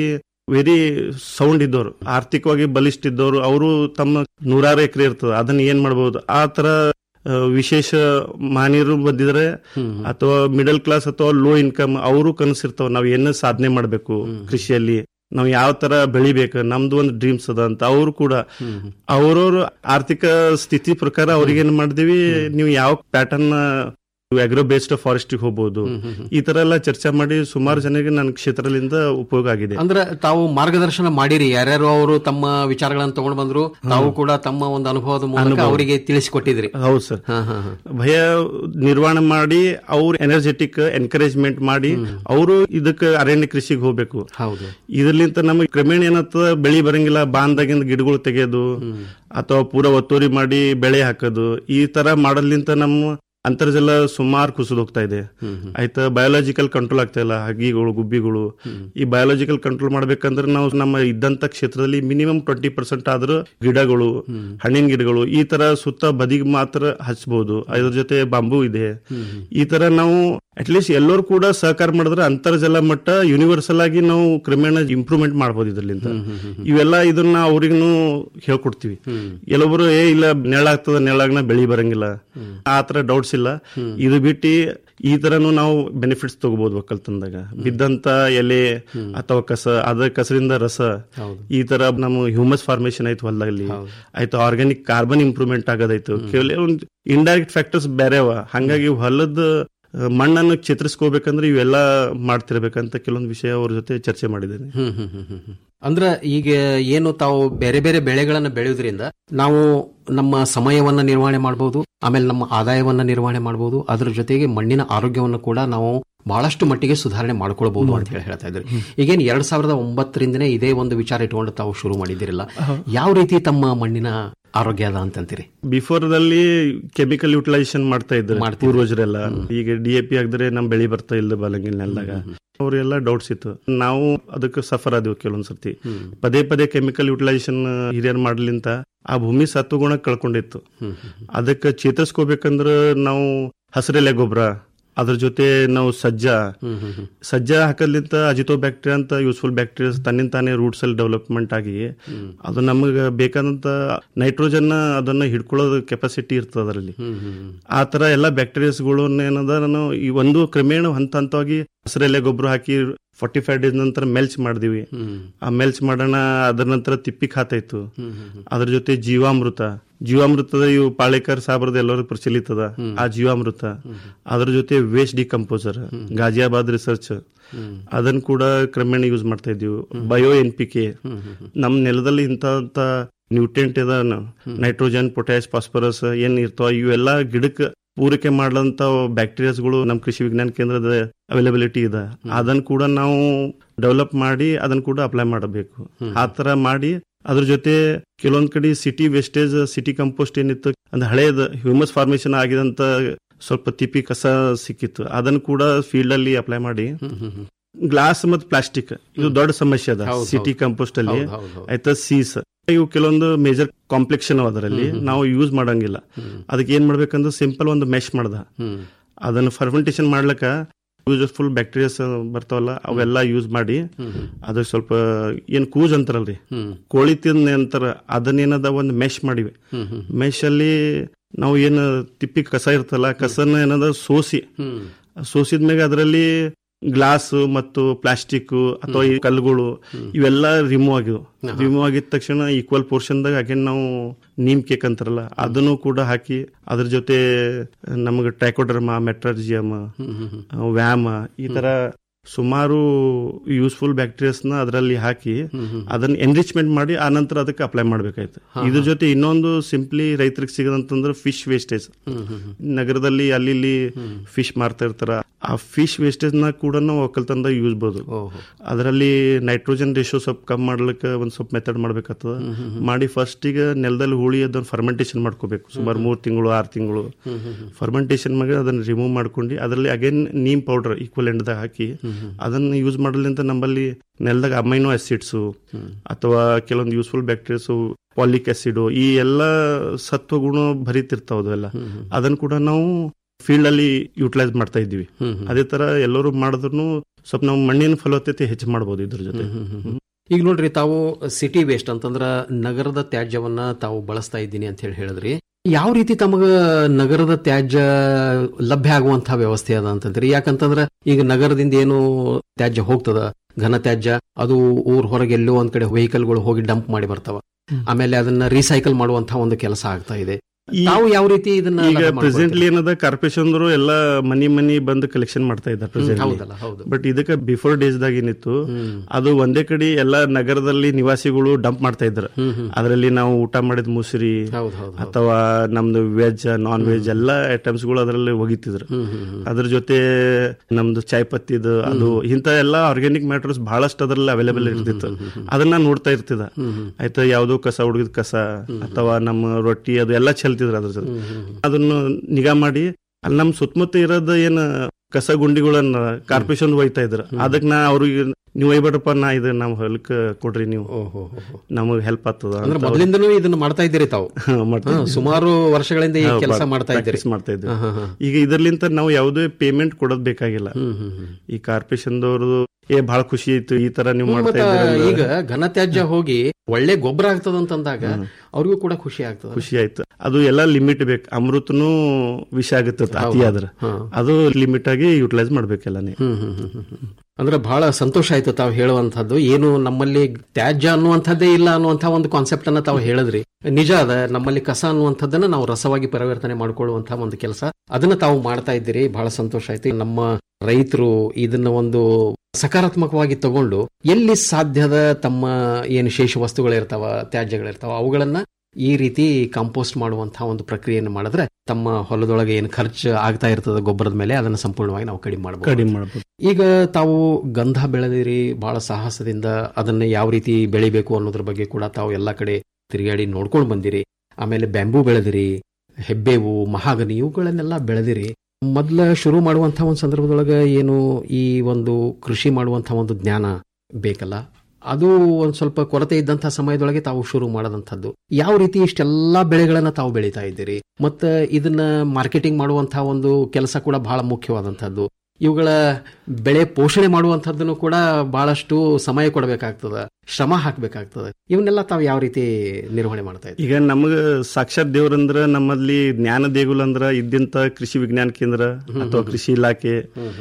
ವೆರಿ ಸೌಂಡ್ ಇದ್ದವರು ಆರ್ಥಿಕವಾಗಿ ಬಲಿಷ್ಠ ಇದ್ದವರು ಅವರು ತಮ್ಮ ನೂರಾರು ಎಕರೆ ಇರ್ತದೆ ಅದನ್ನ ಏನ್ ಮಾಡಬಹುದು ಆ ತರ ಆ, ವಿಶೇಷ ಮಾನ್ಯರು ಬಂದಿದ್ರೆ ಅಥವಾ ಮಿಡಲ್ ಕ್ಲಾಸ್ ಅಥವಾ ಲೋ ಇನ್ಕಮ್ ಅವರು ಕನಸಿರ್ತಾವ ನಾವ್ ಏನ ಸಾಧನೆ ಮಾಡ್ಬೇಕು ಕೃಷಿಯಲ್ಲಿ ನಾವ್ ಯಾವ ತರ ಬೆಳಿಬೇಕು ನಮ್ದು ಒಂದು ಡ್ರೀಮ್ಸ್ ಅದ ಅಂತ ಅವರು ಕೂಡ ಅವ್ರವ್ರ ಆರ್ಥಿಕ ಸ್ಥಿತಿ ಪ್ರಕಾರ ಅವ್ರಿಗೆ ಏನ್ ಮಾಡಿದೀವಿ ನೀವು ಯಾವ ಪ್ಯಾಟರ್ನ್ ಅಗ್ರೋ ಬೇಸ್ಡ್ ಫಾರೆಸ್ಟ್ ಹೋಗ್ಬೋದು ಈ ತರ ಎಲ್ಲ ಚರ್ಚೆ ಮಾಡಿ ಸುಮಾರು ಜನರಿಗೆ ನನ್ನ ಕ್ಷೇತ್ರದಿಂದ ಉಪಯೋಗ ಆಗಿದೆ ಅಂದ್ರೆ ತಾವು ಮಾರ್ಗದರ್ಶನ ಮಾಡಿರಿ ಯಾರ್ಯಾರು ಅವರು ತಮ್ಮ ವಿಚಾರಗಳನ್ನು ತಗೊಂಡ್ ಬಂದ್ರು ತಾವು ಕೂಡ ತಮ್ಮ ಒಂದು ಅನುಭವದ ಮೂಲಕ ಅನುಭವ. ಅವರಿಗೆ ತಿಳಿಸಿಕೊಟ್ಟಿದ್ರಿ ಹೌದು ಸರ್ ಭಯ ನಿರ್ವಹಣೆ ಮಾಡಿ ಅವ್ರ ಎನರ್ಜೆಟಿಕ್ ಎನ್ಕರೇಜ್ಮೆಂಟ್ ಮಾಡಿ ಅವರು ಇದಕ್ಕೆ ಅರಣ್ಯ ಕೃಷಿಗೆ ಹೋಗ್ಬೇಕು ಹೌದು ಇದರ್ಲಿಂತ ನಮಗೆ ಕ್ರಮೇಣ ಏನಾಗ್ತದ ಬೆಳಿ ಬರಂಗಿಲ್ಲ ಬಾಂದಾಗಿಂದ ಗಿಡಗಳು ತೆಗೆಯೋದು ಅಥವಾ ಪೂರ ಒತ್ತುವರಿ ಮಾಡಿ ಬೆಳೆ ಹಾಕೋದು ಈ ತರ ಮಾಡೋದ್ಲಿಂತ ನಮ್ಮ ಅಂತರ್ಜಲ ಸುಮಾರು ಕುಸಿದು ಹೋಗ್ತಾ ಇದೆ ಆಯ್ತಾ ಬಯೋಲಾಜಿಕಲ್ ಕಂಟ್ರೋಲ್ ಆಗ್ತಾ ಇಲ್ಲ ಹಗ್ಗಿಗಳು ಗುಬ್ಬಿಗಳು ಈ ಬಯೋಲಾಜಿಕಲ್ ಕಂಟ್ರೋಲ್ ಮಾಡ್ಬೇಕಂದ್ರೆ ನಾವು ನಮ್ಮ ಇದ್ದಂತ ಕ್ಷೇತ್ರದಲ್ಲಿ ಮಿನಿಮಮ್ ಟ್ವೆಂಟಿ ಪರ್ಸೆಂಟ್ ಆದ್ರೂ ಗಿಡಗಳು ಹಣ್ಣಿನ ಗಿಡಗಳು ಈ ತರ ಸುತ್ತ ಬದಿಗೆ ಮಾತ್ರ ಹಚ್ಬಹುದು ಅದ್ರ ಜೊತೆ ಬಾಂಬು ಇದೆ ಈ ತರ ನಾವು ಅಟ್ಲೀಸ್ಟ್ ಎಲ್ಲರೂ ಕೂಡ ಸಹಕಾರ ಮಾಡಿದ್ರೆ ಅಂತರ್ಜಲ ಮಟ್ಟ ಯೂನಿವರ್ಸಲ್ ಆಗಿ ನಾವು ಕ್ರಮೇಣ ಇಂಪ್ರೂವ್ಮೆಂಟ್ ಮಾಡ್ಬೋದು ಇದರಿಂದ ಇವೆಲ್ಲ ಇದನ್ನ ಅವ್ರಿಗೂ ಹೇಳ್ಕೊಡ್ತೀವಿ ಕೆಲವೊಬ್ರು ಏ ಇಲ್ಲ ನೆಳಾಗ್ತದ ನೆಳಾಗ್ನ ಬೆಳಿ ಬರಂಗಿಲ್ಲ ಆ ತರ ಡೌಟ್ಸ್ ಇಲ್ಲ ಇದು ಬಿಟ್ಟು ಈ ತರನು ನಾವು ಬೆನಿಫಿಟ್ಸ್ ತಗೋಬಹುದು ಒಕ್ಕಲ್ತನದಾಗ ಬಿದ್ದಂತ ಎಲೆ ಅಥವಾ ಕಸ ಅದ ಕಸರಿಂದ ರಸ ಈ ತರ ನಮ್ಮ ಹ್ಯೂಮಸ್ ಫಾರ್ಮೇಶನ್ ಆಯ್ತು ಹೊಲದಲ್ಲಿ ಆಯ್ತು ಆರ್ಗ್ಯಾನಿಕ್ ಕಾರ್ಬನ್ ಇಂಪ್ರೂವ್ಮೆಂಟ್ ಆಗೋದಾಯ್ತು ಕೆಲವೊಂದು ಇಂಡೈರೆಕ್ಟ್ ಫ್ಯಾಕ್ಟರ್ಸ್ ಬೇರೆ ಅವ ಹಂಗಾಗಿ ಹೊಲದ ಆ, ಮಣ್ಣನ್ನು ಚಿತ್ರಿಸ್ಕೋಬೇಕಂದ್ರೆ ಇವೆಲ್ಲ ಮಾಡ್ತಿರ್ಬೇಕಂತ ಕೆಲವೊಂದು ವಿಷಯ ಅವ್ರ ಜೊತೆ ಚರ್ಚೆ ಮಾಡಿದ್ದೇನೆ ಹ್ಮ್ ಹ್ಮ್ ಹ್ಮ್ ಹ್ಮ್ ಹ್ಮ್. ಅಂದ್ರ ಈಗ ಏನು ತಾವು ಬೇರೆ ಬೇರೆ ಬೆಳೆಗಳನ್ನ ಬೆಳೆಯೋದ್ರಿಂದ ನಾವು ನಮ್ಮ ಸಮಯವನ್ನ ನಿರ್ವಹಣೆ ಮಾಡಬಹುದು ಆಮೇಲೆ ನಮ್ಮ ಆದಾಯವನ್ನ ನಿರ್ವಹಣೆ ಮಾಡಬಹುದು ಅದ್ರ ಜೊತೆಗೆ ಮಣ್ಣಿನ ಆರೋಗ್ಯವನ್ನು ಕೂಡ ನಾವು ಬಹಳಷ್ಟು ಮಟ್ಟಿಗೆ ಸುಧಾರಣೆ ಮಾಡ್ಕೊಳ್ಬಹುದು ಅಂತ ಹೇಳಿ ಹೇಳ್ತಾ ಇದ್ರಿ ಈಗೇನು ಎರಡ್ ಸಾವಿರದ ಒಂಬತ್ತರಿಂದನೇ ಇದೇ ಒಂದು ವಿಚಾರ ಇಟ್ಕೊಂಡು ತಾವು ಶುರು ಮಾಡಿದಿರಲ್ಲ ಯಾವ ರೀತಿ ತಮ್ಮ ಮಣ್ಣಿನ ಆರೋಗ್ಯ ಅದ ಅಂತಂತೀರಿ ಬಿಫೋರ್ ದಲ್ಲಿ ಕೆಮಿಕಲ್ ಯುಟಿಲೈಸೇಷನ್ ಮಾಡ್ತಾ ಇದ್ರು ಪೂರ್ವಜರೆಲ್ಲ ಈಗ ಡಿ ಎ ಪಿ ಆಗಿದ್ರೆ ನಮ್ ಬೆಳಿ ಬರ್ತಾ ಇಲ್ಲ ಬಲಂಗಿಲ್ ನೆಲ್ದಾಗ ಅವ್ರೆಲ್ಲ ಡೌಟ್ಸ್ ಇತ್ತು ನಾವು ಅದಕ್ಕೆ ಸಫರ್ ಆದ್ವಿ ಕೆಲವೊಂದ್ಸರ್ತಿ ಪದೇ ಪದೇ ಕೆಮಿಕಲ್ ಯುಟಿಲೈಸೇಷನ್ ಹಿರಿಯರ್ ಮಾಡ್ಲಿಂತ ಆ ಭೂಮಿ ಸತ್ವಗುಣ ಕಳ್ಕೊಂಡಿತ್ತು ಅದಕ್ಕೆ ಚೇತರಿಸ್ಕೋಬೇಕಂದ್ರ ನಾವು ಹಸಿರೆಲೆ ಗೊಬ್ಬರ ಅದ್ರ ಜೊತೆ ನಾವು ಸಜ್ಜ ಸಜ್ಜ ಹಾಕೋದ್ಲಿಂತ ಅಜಿತೋ ಬ್ಯಾಕ್ಟೀರಿಯಾ ಅಂತ ಯೂಸ್ಫುಲ್ ಬ್ಯಾಕ್ಟೀರಿಯಾಸ್ ತನ್ನಿಂದ ತಾನೇ ರೂಟ್ಸ್ ಅಲ್ಲಿ ಡೆವಲಪ್ಮೆಂಟ್ ಆಗಿ ಅದು ನಮಗೆ ಬೇಕಾದಂತ ನೈಟ್ರೋಜನ್ ಅದನ್ನ ಹಿಡ್ಕೊಳ್ಳೋದು ಕೆಪಾಸಿಟಿ ಇರ್ತದೆ ಅದರಲ್ಲಿ ಆ ತರ ಎಲ್ಲ ಬ್ಯಾಕ್ಟೀರಿಯಾಸ್ಗಳು ಏನದ ನಾನು ಈ ಒಂದು ಕ್ರಮೇಣ ಹಂತ ಹಂತವಾಗಿ ಹಸಿರೆಲೆ ಗೊಬ್ಬರ ಹಾಕಿ ಫಾರ್ಟಿ ಫೈವ್ ಡೇಸ್ ನಂತರ ಮೆಲ್ಚ್ ಮಾಡಿದಿವಿ ಆ ಮೆಲ್ಚ್ ಮಾಡೋಣ ಅದರ ನಂತರ ತಿಪ್ಪಿ ಖಾತಾಯ್ತು ಅದ್ರ ಜೊತೆ ಜೀವಾಮೃತ ಜೀವಾಮೃತದ ಇವು ಪಾಳೇಕರ್ ಸಾಬ್ರದ ಎಲ್ಲರೂ ಪ್ರಚಲಿತದ ಆ ಜೀವಾಮೃತ ಅದ್ರ ಜೊತೆ ವೇಸ್ಟ್ ಡಿಕಂಪೋಸರ್ ಗಾಜಿಯಾಬಾದ್ ರಿಸರ್ಚ್ ಅದನ್ನ ಕೂಡ ಕ್ರಮೇಣ ಯೂಸ್ ಮಾಡ್ತಾ ಇದೀವಿ ಬಯೋ ಎನ್ ಪಿ ಕೆ ನಮ್ ನೆಲದಲ್ಲಿ ಇಂತ ನ್ಯೂಟ್ರಿಯೆಂಟ್ ಇದ ನೈಟ್ರೋಜನ್ ಪೊಟ್ಯಾಶ್ ಫಾಸ್ಫರಸ್ ಏನ್ ಇರ್ತಾವ ಇವೆಲ್ಲ ಗಿಡಕ್ಕೆ ಪೂರೈಕೆ ಮಾಡಲಂತ ಬ್ಯಾಕ್ಟೀರಿಯಾಸ್ಗಳು ನಮ್ಮ ಕೃಷಿ ವಿಜ್ಞಾನ ಕೇಂದ್ರದ ಅವೈಲಬಿಲಿಟಿ ಇದೆ ಅದನ್ನ ಕೂಡ ನಾವು ಡೆವಲಪ್ ಮಾಡಿ ಅದನ್ನ ಕೂಡ ಅಪ್ಲೈ ಮಾಡಬೇಕು ಆ ತರ ಮಾಡಿ ಅದ್ರ ಜೊತೆ ಕೆಲವೊಂದ್ ಕಡೆ ಸಿಟಿ ವೇಸ್ಟೇಜ್ ಸಿಟಿ ಕಂಪೋಸ್ಟ್ ಏನಿತ್ತು ಅಂದ್ರೆ ಹಳೇದ ಹ್ಯೂಮಸ್ ಫಾರ್ಮೇಶನ್ ಆಗಿದಂತ ಸ್ವಲ್ಪ ತಿಪ್ಪಿ ಕಸ ಸಿಕ್ಕಿತ್ತು ಅದನ್ನ ಕೂಡ ಫೀಲ್ಡ್ ಅಲ್ಲಿ ಅಪ್ಲೈ ಮಾಡಿ ಗ್ಲಾಸ್ ಮತ್ತು ಪ್ಲಾಸ್ಟಿಕ್ ಇದು ದೊಡ್ಡ ಸಮಸ್ಯೆ ಅದ ಹೌದು, ಸಿಟಿ ಹೌದು. ಕಂಪೋಸ್ಟ್ ಅಲ್ಲಿ ಹೌದು, ಹೌದು, ಹೌದು. ಆಯ್ತಾ ಸೀಸ್ ಇವು ಕೆಲವೊಂದು ಮೇಜರ್ ಕಾಂಪ್ಲೆಕ್ಷನ್ ಅದರಲ್ಲಿ ನಾವು ಯೂಸ್ ಮಾಡಂಗಿಲ್ಲ ಅದಕ್ಕೆ ಏನ್ ಮಾಡ್ಬೇಕಂದ್ರೆ ಸಿಂಪಲ್ ಒಂದು ಮೆಶ್ ಮಾಡ್ದ ಅದನ್ನ ಫರ್ಮೆಂಟೇಶನ್ ಮಾಡ್ಲಕ್ಕ ಯೂಸ್ಫುಲ್ ಬ್ಯಾಕ್ಟೀರಿಯಾಸ್ ಬರ್ತಾವಲ್ಲ ಅವೆಲ್ಲ ಯೂಸ್ ಮಾಡಿ ಅದಕ್ಕೆ ಸ್ವಲ್ಪ ಏನ್ ಕೂಜ್ ಅಂತಾರಲ್ರಿ ಕೋಳಿ ತಿಂದ ಅಂತಾರ ಅದನ್ನೇನದ ಒಂದು ಮೆಶ್ ಮಾಡಿವಿ ಮೆಶ್ ಅಲ್ಲಿ ನಾವು ಏನು ತಿಪ್ಪಿ ಕಸ ಇರ್ತಲ್ಲ ಕಸನ ಏನದ ಸೋಸಿ ಸೋಸಿದ ಮ್ಯಾಗ ಅದರಲ್ಲಿ ಗ್ಲಾಸ್ ಮತ್ತು ಪ್ಲಾಸ್ಟಿಕ್ ಅಥವಾ ಈ ಕಲ್ಲುಗಳು ಇವೆಲ್ಲ ರಿಮೂವ್ ಆಗಿದ್ವು ರಿಮೂವ್ ಆಗಿದ ತಕ್ಷಣ ಈಕ್ವಲ್ ಪೋರ್ಷನ್ದಾಗ ಅಗೇನ್ ನಾವು ನೀಮ್ ಕೇಕ್ ಅಂತಾರಲ್ಲ ಅದನ್ನು ಕೂಡ ಹಾಕಿ ಅದ್ರ ಜೊತೆ ನಮಗೆ ಟ್ರೈಕೋಡರ್ಮ ಮೆಟ್ರಾರ್ಜಿಯಮ್ ವ್ಯಾಮ ಈ ತರ ಸುಮಾರು ಯೂಸ್ಫುಲ್ ಬ್ಯಾಕ್ಟೀರಿಯಾಸ್ ನ ಅದರಲ್ಲಿ ಹಾಕಿ ಅದನ್ನ ಎನ್ರಿಚ್ಮೆಂಟ್ ಮಾಡಿ ಆ ನಂತರ ಅದಕ್ಕೆ ಅಪ್ಲೈ ಮಾಡ್ಬೇಕಾಯ್ತು ಇದ್ರ ಜೊತೆ ಇನ್ನೊಂದು ಸಿಂಪ್ಲಿ ರೈತರಿಗೆ ಸಿಗದಂತಂದ್ರೆ ಫಿಶ್ ವೇಸ್ಟೇಜ್ ನಗರದಲ್ಲಿ ಅಲ್ಲಿ ಇಲ್ಲಿ ಫಿಶ್ ಮಾರ್ತಾ ಇರ್ತಾರ ಆ ಫಿಶ್ ವೇಸ್ಟೇಜ್ ನ ಕೂಡ ನಾವು ಒಕ್ಕಲ್ತನದಾಗ ಯೂಸ್ ಬೋದು ಅದರಲ್ಲಿ ನೈಟ್ರೋಜನ್ ರೇಷಿಯೋ ಸ್ವಲ್ಪ ಕಮ್ಮಿ ಮಾಡ್ಲಿಕ್ಕೆ ಒಂದ್ ಸ್ವಲ್ಪ ಮೆಥಡ್ ಮಾಡ್ಬೇಕಾಗ್ತದ ಮಾಡಿ ಫಸ್ಟ್ ಈಗ ನೆಲದಲ್ಲಿ ಹುಳಿ ಅದನ್ನ ಫರ್ಮೆಂಟೇಶನ್ ಮಾಡ್ಕೋಬೇಕು ಸುಮಾರು ಮೂರ್ ತಿಂಗಳು ಆರು ತಿಂಗಳು ಫರ್ಮೆಂಟೇಶನ್ ಮಾಡಿ ಅದನ್ನ ರಿಮೂವ್ ಮಾಡ್ಕೊಂಡು ಅದರಲ್ಲಿ ಅಗೇನ್ ನೀಮ್ ಪೌಡರ್ ಈಕ್ವಲ್ ಎಂಡ್ದಾಗ ಹಾಕಿ ಅದನ್ನ ಯೂಸ್ ಮಾಡಲಿಂತ ನಮ್ಮಲ್ಲಿ ನೆಲದಾಗ ಅಮೈನೋ ಆಸಿಡ್ಸ್ ಅಥವಾ ಕೆಲವೊಂದು ಯೂಸ್ಫುಲ್ ಬ್ಯಾಕ್ಟೀರಿಯಾಸ್ ಪಾಲಿಕ್ ಆಸಿಡ್ ಈ ಎಲ್ಲ ಸತ್ವಗುಣ ಭರಿತಿರ್ತಾವ ಅವೆಲ್ಲ ಅದನ್ನ ಕೂಡ ನಾವು ಫೀಲ್ಡ್ ಅಲ್ಲಿ ಯೂಟಿಲೈಸ್ ಮಾಡ್ತಾ ಇದ್ದೀವಿ ಅದೇ ತರ ಎಲ್ಲರೂ ಮಾಡಿದ್ರು ಸ್ವಲ್ಪ ನಾವು ಮಣ್ಣಿನ ಫಲವತ್ತತೆ ಹೆಚ್ಚು ಮಾಡಬಹುದು ಇದ್ರ ಜೊತೆ ಈಗ ನೋಡ್ರಿ ತಾವು ಸಿಟಿ ವೇಸ್ಟ್ ಅಂತಂದ್ರ ನಗರದ ತ್ಯಾಜ್ಯವನ್ನ ತಾವು ಬಳಸ್ತಾ ಇದ್ದೀನಿ ಅಂತ ಹೇಳಿ ಹೇಳಿದ್ರಿ ಯಾವ ರೀತಿ ತಮಗ ನಗರದ ತ್ಯಾಜ್ಯ ಲಭ್ಯ ಆಗುವಂತಹ ವ್ಯವಸ್ಥೆ ಅದ ಅಂತಂದ್ರಿ ಯಾಕಂತಂದ್ರ ಈಗ ನಗರದಿಂದ ಏನು ತ್ಯಾಜ್ಯ ಹೋಗ್ತದ ಘನ ತ್ಯಾಜ್ಯ ಅದು ಊರ್ ಹೊರಗೆ ಎಲ್ಲೋ ಒಂದ್ ಕಡೆ ವೆಹಿಕಲ್ಗಳು ಹೋಗಿ ಡಂಪ್ ಮಾಡಿ ಬರ್ತಾವ ಆಮೇಲೆ ಅದನ್ನ ರೀಸೈಕಲ್ ಮಾಡುವಂತಹ ಒಂದು ಕೆಲಸ ಆಗ್ತಾ ಇದೆ ತಾವು ಯಾವ ರೀತಿ ಇದನ್ನ ಈಗ ಲಭ್ಯ ಮಾಡ್ಕೊಳ್ತೀರಿ? ಪ್ರೆಸೆಂಟ್ಲಿ ಏನದ ಕಾರ್ಪೊರೇಷನ್ ಎಲ್ಲ ಮನಿ ಮನಿ ಬಂದು ಕಲೆಕ್ಷನ್ ಮಾಡ್ತಾ ಇದ್ದಾರೆ ಹ್ಮ್, ಹೌದಲ್ಲ, ಹೌದು. ಬಟ್ ಇದಕ್ಕೆ ಬಿಫೋರ್ ಡೇಸ್ ದಾಗ ಏನಿತ್ತು ಅದು ಒಂದೇ ಕಡೆ ಎಲ್ಲ ನಗರದಲ್ಲಿ ನಿವಾಸಿಗಳು ಡಂಪ್ ಮಾಡ್ತಾ ಇದ್ರು ಅದರಲ್ಲಿ ನಾವು ಊಟ ಮಾಡಿದ ಮುಸ್ರಿ ಅಥವಾ ನಮ್ದು ವೆಜ್ ನಾನ್ ವೆಜ್ ಎಲ್ಲ ಐಟಮ್ಸ್ ಗಳು ಅದರಲ್ಲಿ ಒಗಿತಿದ್ರು ಅದ್ರ ಜೊತೆ ನಮ್ದು ಚಾಯ್ ಪತ್ತಿದು ಅದು ಇಂತ ಎಲ್ಲ ಆರ್ಗ್ಯಾನಿಕ್ ಮ್ಯಾಟರ್ಸ್ ಬಹಳಷ್ಟು ಅದ್ರಲ್ಲಿ ಅವೈಲೇಬಲ್ ಇರ್ತಿತ್ತು ಅದನ್ನ ನೋಡ್ತಾ ಇರ್ತಿದ ಆಯ್ತಾ ಯಾವ್ದೋ ಕಸ ಹುಡುಗಿದ ಕಸ ಅಥವಾ ನಮ್ಮ ರೊಟ್ಟಿ ಅದು ಎಲ್ಲ ಚೆಲ್ತಿದ್ರು ಅದ್ರ ಜೊತೆ ಅದನ್ನು ನಿಗಾ ಮಾಡಿ ಅಲ್ಲಿ ನಮ್ ಸುತ್ತಮುತ್ತ ಇರೋದು ಏನ್ ಕಸ ಗುಂಡಿಗಳನ್ನ ಕಾರ್ಪೊರೇಷನ್ ಒಯ್ತಾ ಇದ್ರು ಅದಕ್ಕೆ ನಾ ಅವ್ರಿಗೆ ನೀವು ಒಯ್ಬೇಡ್ರಪ್ಪ ನಾ ಇದು ನಮ್ಮ ಹೊಲಕ್ಕೆ ಕೊಡ್ರಿ ನೀವು ನಮಗ್ ಹೆಲ್ಪ್ ಆಗ್ತದ ಅಂದ್ರೆ ಮೊದಲಿಂದನೂ ಇದನ್ನ ಮಾಡ್ತಾ ಇದ್ದೀರಿ ತಾವು ಹಾ, ಸುಮಾರು ವರ್ಷಗಳಿಂದ ಈ ಕೆಲಸ ಮಾಡ್ತಾ ಇದ್ದೀರಿ Practice ಮಾಡ್ತಾ ಇದ್ದೀವಿ ಈಗ ಇದರ್ಲಿಂತ ನಾವು ಯಾವುದೇ ಪೇಮೆಂಟ್ ಕೊಡೋದ್ ಬೇಕಾಗಿಲ್ಲ ಈ ಕಾರ್ಪೊರೇಷನ್ದವ್ರದ್ದು ಏ ಬಹಳ ಖುಷಿ ಆಯ್ತು ಈ ತರ ನೀವು ಮಾಡ್ತಾ ಮತ್ತ ಇದ್ದೀರಲ್ಲ. ಈಗ ಘನ ತ್ಯಾಜ್ಯ ಹೋಗಿ ಒಳ್ಳೆ ಗೊಬ್ಬರ ಆಗ್ತದ ಅಂತಂದಾಗ ಅವ್ರಿಗೂ ಕೂಡ ಖುಷಿ ಆಗ್ತದ ಖುಷಿ ಆಯ್ತು ಅದು ಎಲ್ಲ ಲಿಮಿಟ್ ಬೇಕು ಅಮೃತನು ವಿಷ ಆಗುತ್ತೆ ಅತಿ ಆದ್ರ ಅದು ಲಿಮಿಟ್ ಆಗಿ ಯುಟಿಲೈಸ್ ಮಾಡ್ಬೇಕೆಲ್ಲ ಹ್ಮ್ ಹ್ಮ್ ಹ್ಮ್ ಹ್ಮ್ ಹ್ಮ್. ಅಂದ್ರೆ ಬಹಳ ಸಂತೋಷ ಆಯ್ತು ತಾವು ಹೇಳುವಂತದ್ದು ಏನು ನಮ್ಮಲ್ಲಿ ತ್ಯಾಜ್ಯ ಅನ್ನುವಂಥದ್ದೇ ಇಲ್ಲ ಅನ್ನುವಂಥ ಒಂದು ಕಾನ್ಸೆಪ್ಟ್ ಅನ್ನ ತಾವು ಹೇಳಿದ್ರಿ ನಿಜ ಅದ ನಮ್ಮಲ್ಲಿ ಕಸ ಅನ್ನುವಂಥದ್ದನ್ನ ನಾವು ರಸವಾಗಿ ಪರಿವರ್ತನೆ ಮಾಡ್ಕೊಳ್ಳುವಂತಹ ಒಂದು ಕೆಲಸ ಅದನ್ನ ತಾವು ಮಾಡ್ತಾ ಇದ್ದೀರಿ ಬಹಳ ಸಂತೋಷ ಆಯ್ತು ನಮ್ಮ ರೈತರು ಇದನ್ನ ಒಂದು ಸಕಾರಾತ್ಮಕವಾಗಿ ತಗೊಂಡು ಎಲ್ಲಿ ಸಾಧ್ಯದ ತಮ್ಮ ಏನು ಶೇಷ ವಸ್ತುಗಳಿರ್ತಾವ ತ್ಯಾಜ್ಯಗಳಿರ್ತಾವ ಅವುಗಳನ್ನ ಈ ರೀತಿ ಕಾಂಪೋಸ್ಟ್ ಮಾಡುವಂತಹ ಒಂದು ಪ್ರಕ್ರಿಯೆಯನ್ನು ಮಾಡಿದ್ರೆ ತಮ್ಮ ಹೊಲದೊಳಗೆ ಏನು ಖರ್ಚು ಆಗ್ತಾ ಇರ್ತದೆ ಗೊಬ್ಬರದ ಮೇಲೆ ಅದನ್ನ ಸಂಪೂರ್ಣವಾಗಿ ನಾವು ಕಡಿಮೆ ಮಾಡಬಹುದು ಕಡಿಮೆ ಮಾಡ್ಬೋದು ಈಗ ತಾವು ಗಂಧ ಬೆಳೆದಿರಿ ಬಹಳ ಸಾಹಸದಿಂದ ಅದನ್ನ ಯಾವ ರೀತಿ ಬೆಳಿಬೇಕು ಅನ್ನೋದ್ರ ಬಗ್ಗೆ ಕೂಡ ತಾವು ಎಲ್ಲ ಕಡೆ ತಿರುಗಾಡಿ ನೋಡ್ಕೊಂಡು ಬಂದಿರಿ ಆಮೇಲೆ ಬ್ಯಾಂಬೂ ಬೆಳೆದಿರಿ ಹೆಬ್ಬೇವು ಮಹಾಗನಿ ಇವುಗಳನ್ನೆಲ್ಲ ಬೆಳೆದಿರಿ ಮೊದಲ ಶುರು ಮಾಡುವಂತಹ ಒಂದು ಸಂದರ್ಭದೊಳಗೆ ಏನು ಈ ಒಂದು ಕೃಷಿ ಮಾಡುವಂತಹ ಒಂದು ಜ್ಞಾನ ಬೇಕಲ್ಲ ಅದು ಒಂದ್ ಸ್ವಲ್ಪ ಕೊರತೆ ಇದ್ದಂತಹ ಸಮಯದೊಳಗೆ ತಾವು ಶುರು ಮಾಡದಂಥದ್ದು ಯಾವ ರೀತಿ ಇಷ್ಟೆಲ್ಲಾ ಬೆಳೆಗಳನ್ನ ತಾವು ಬೆಳೀತಾ ಇದ್ದೀರಿ ಮತ್ತೆ ಇದನ್ನ ಮಾರ್ಕೆಟಿಂಗ್ ಮಾಡುವಂತಹ ಒಂದು ಕೆಲಸ ಕೂಡ ಬಹಳ ಮುಖ್ಯವಾದಂತಹದ್ದು ಇವುಗಳ ಬೆಳೆ ಪೋಷಣೆ ಮಾಡುವಂತಹದ್ದನ್ನು ಕೂಡ ಬಹಳಷ್ಟು ಸಮಯ ಕೊಡಬೇಕಾಗ್ತದ ಶ್ರಮ ಹಾಕ್ಬೇಕಾಗ್ತದ ಇವನ್ನೆಲ್ಲ ತಾವು ಯಾವ ರೀತಿ ನಿರ್ವಹಣೆ ಮಾಡ್ತಾ ಇದ್ದೀರಿ ಈಗ ನಮಗ ಸಾಕ್ಷಾತ್ ದೇವ್ರಂದ್ರ ನಮ್ಮಲ್ಲಿ ಜ್ಞಾನ ದೇಗುಲ ಅಂದ್ರ ಇದ್ದಿಂತ ಕೃಷಿ ವಿಜ್ಞಾನ ಕೇಂದ್ರ ಅಥವಾ ಕೃಷಿ ಇಲಾಖೆ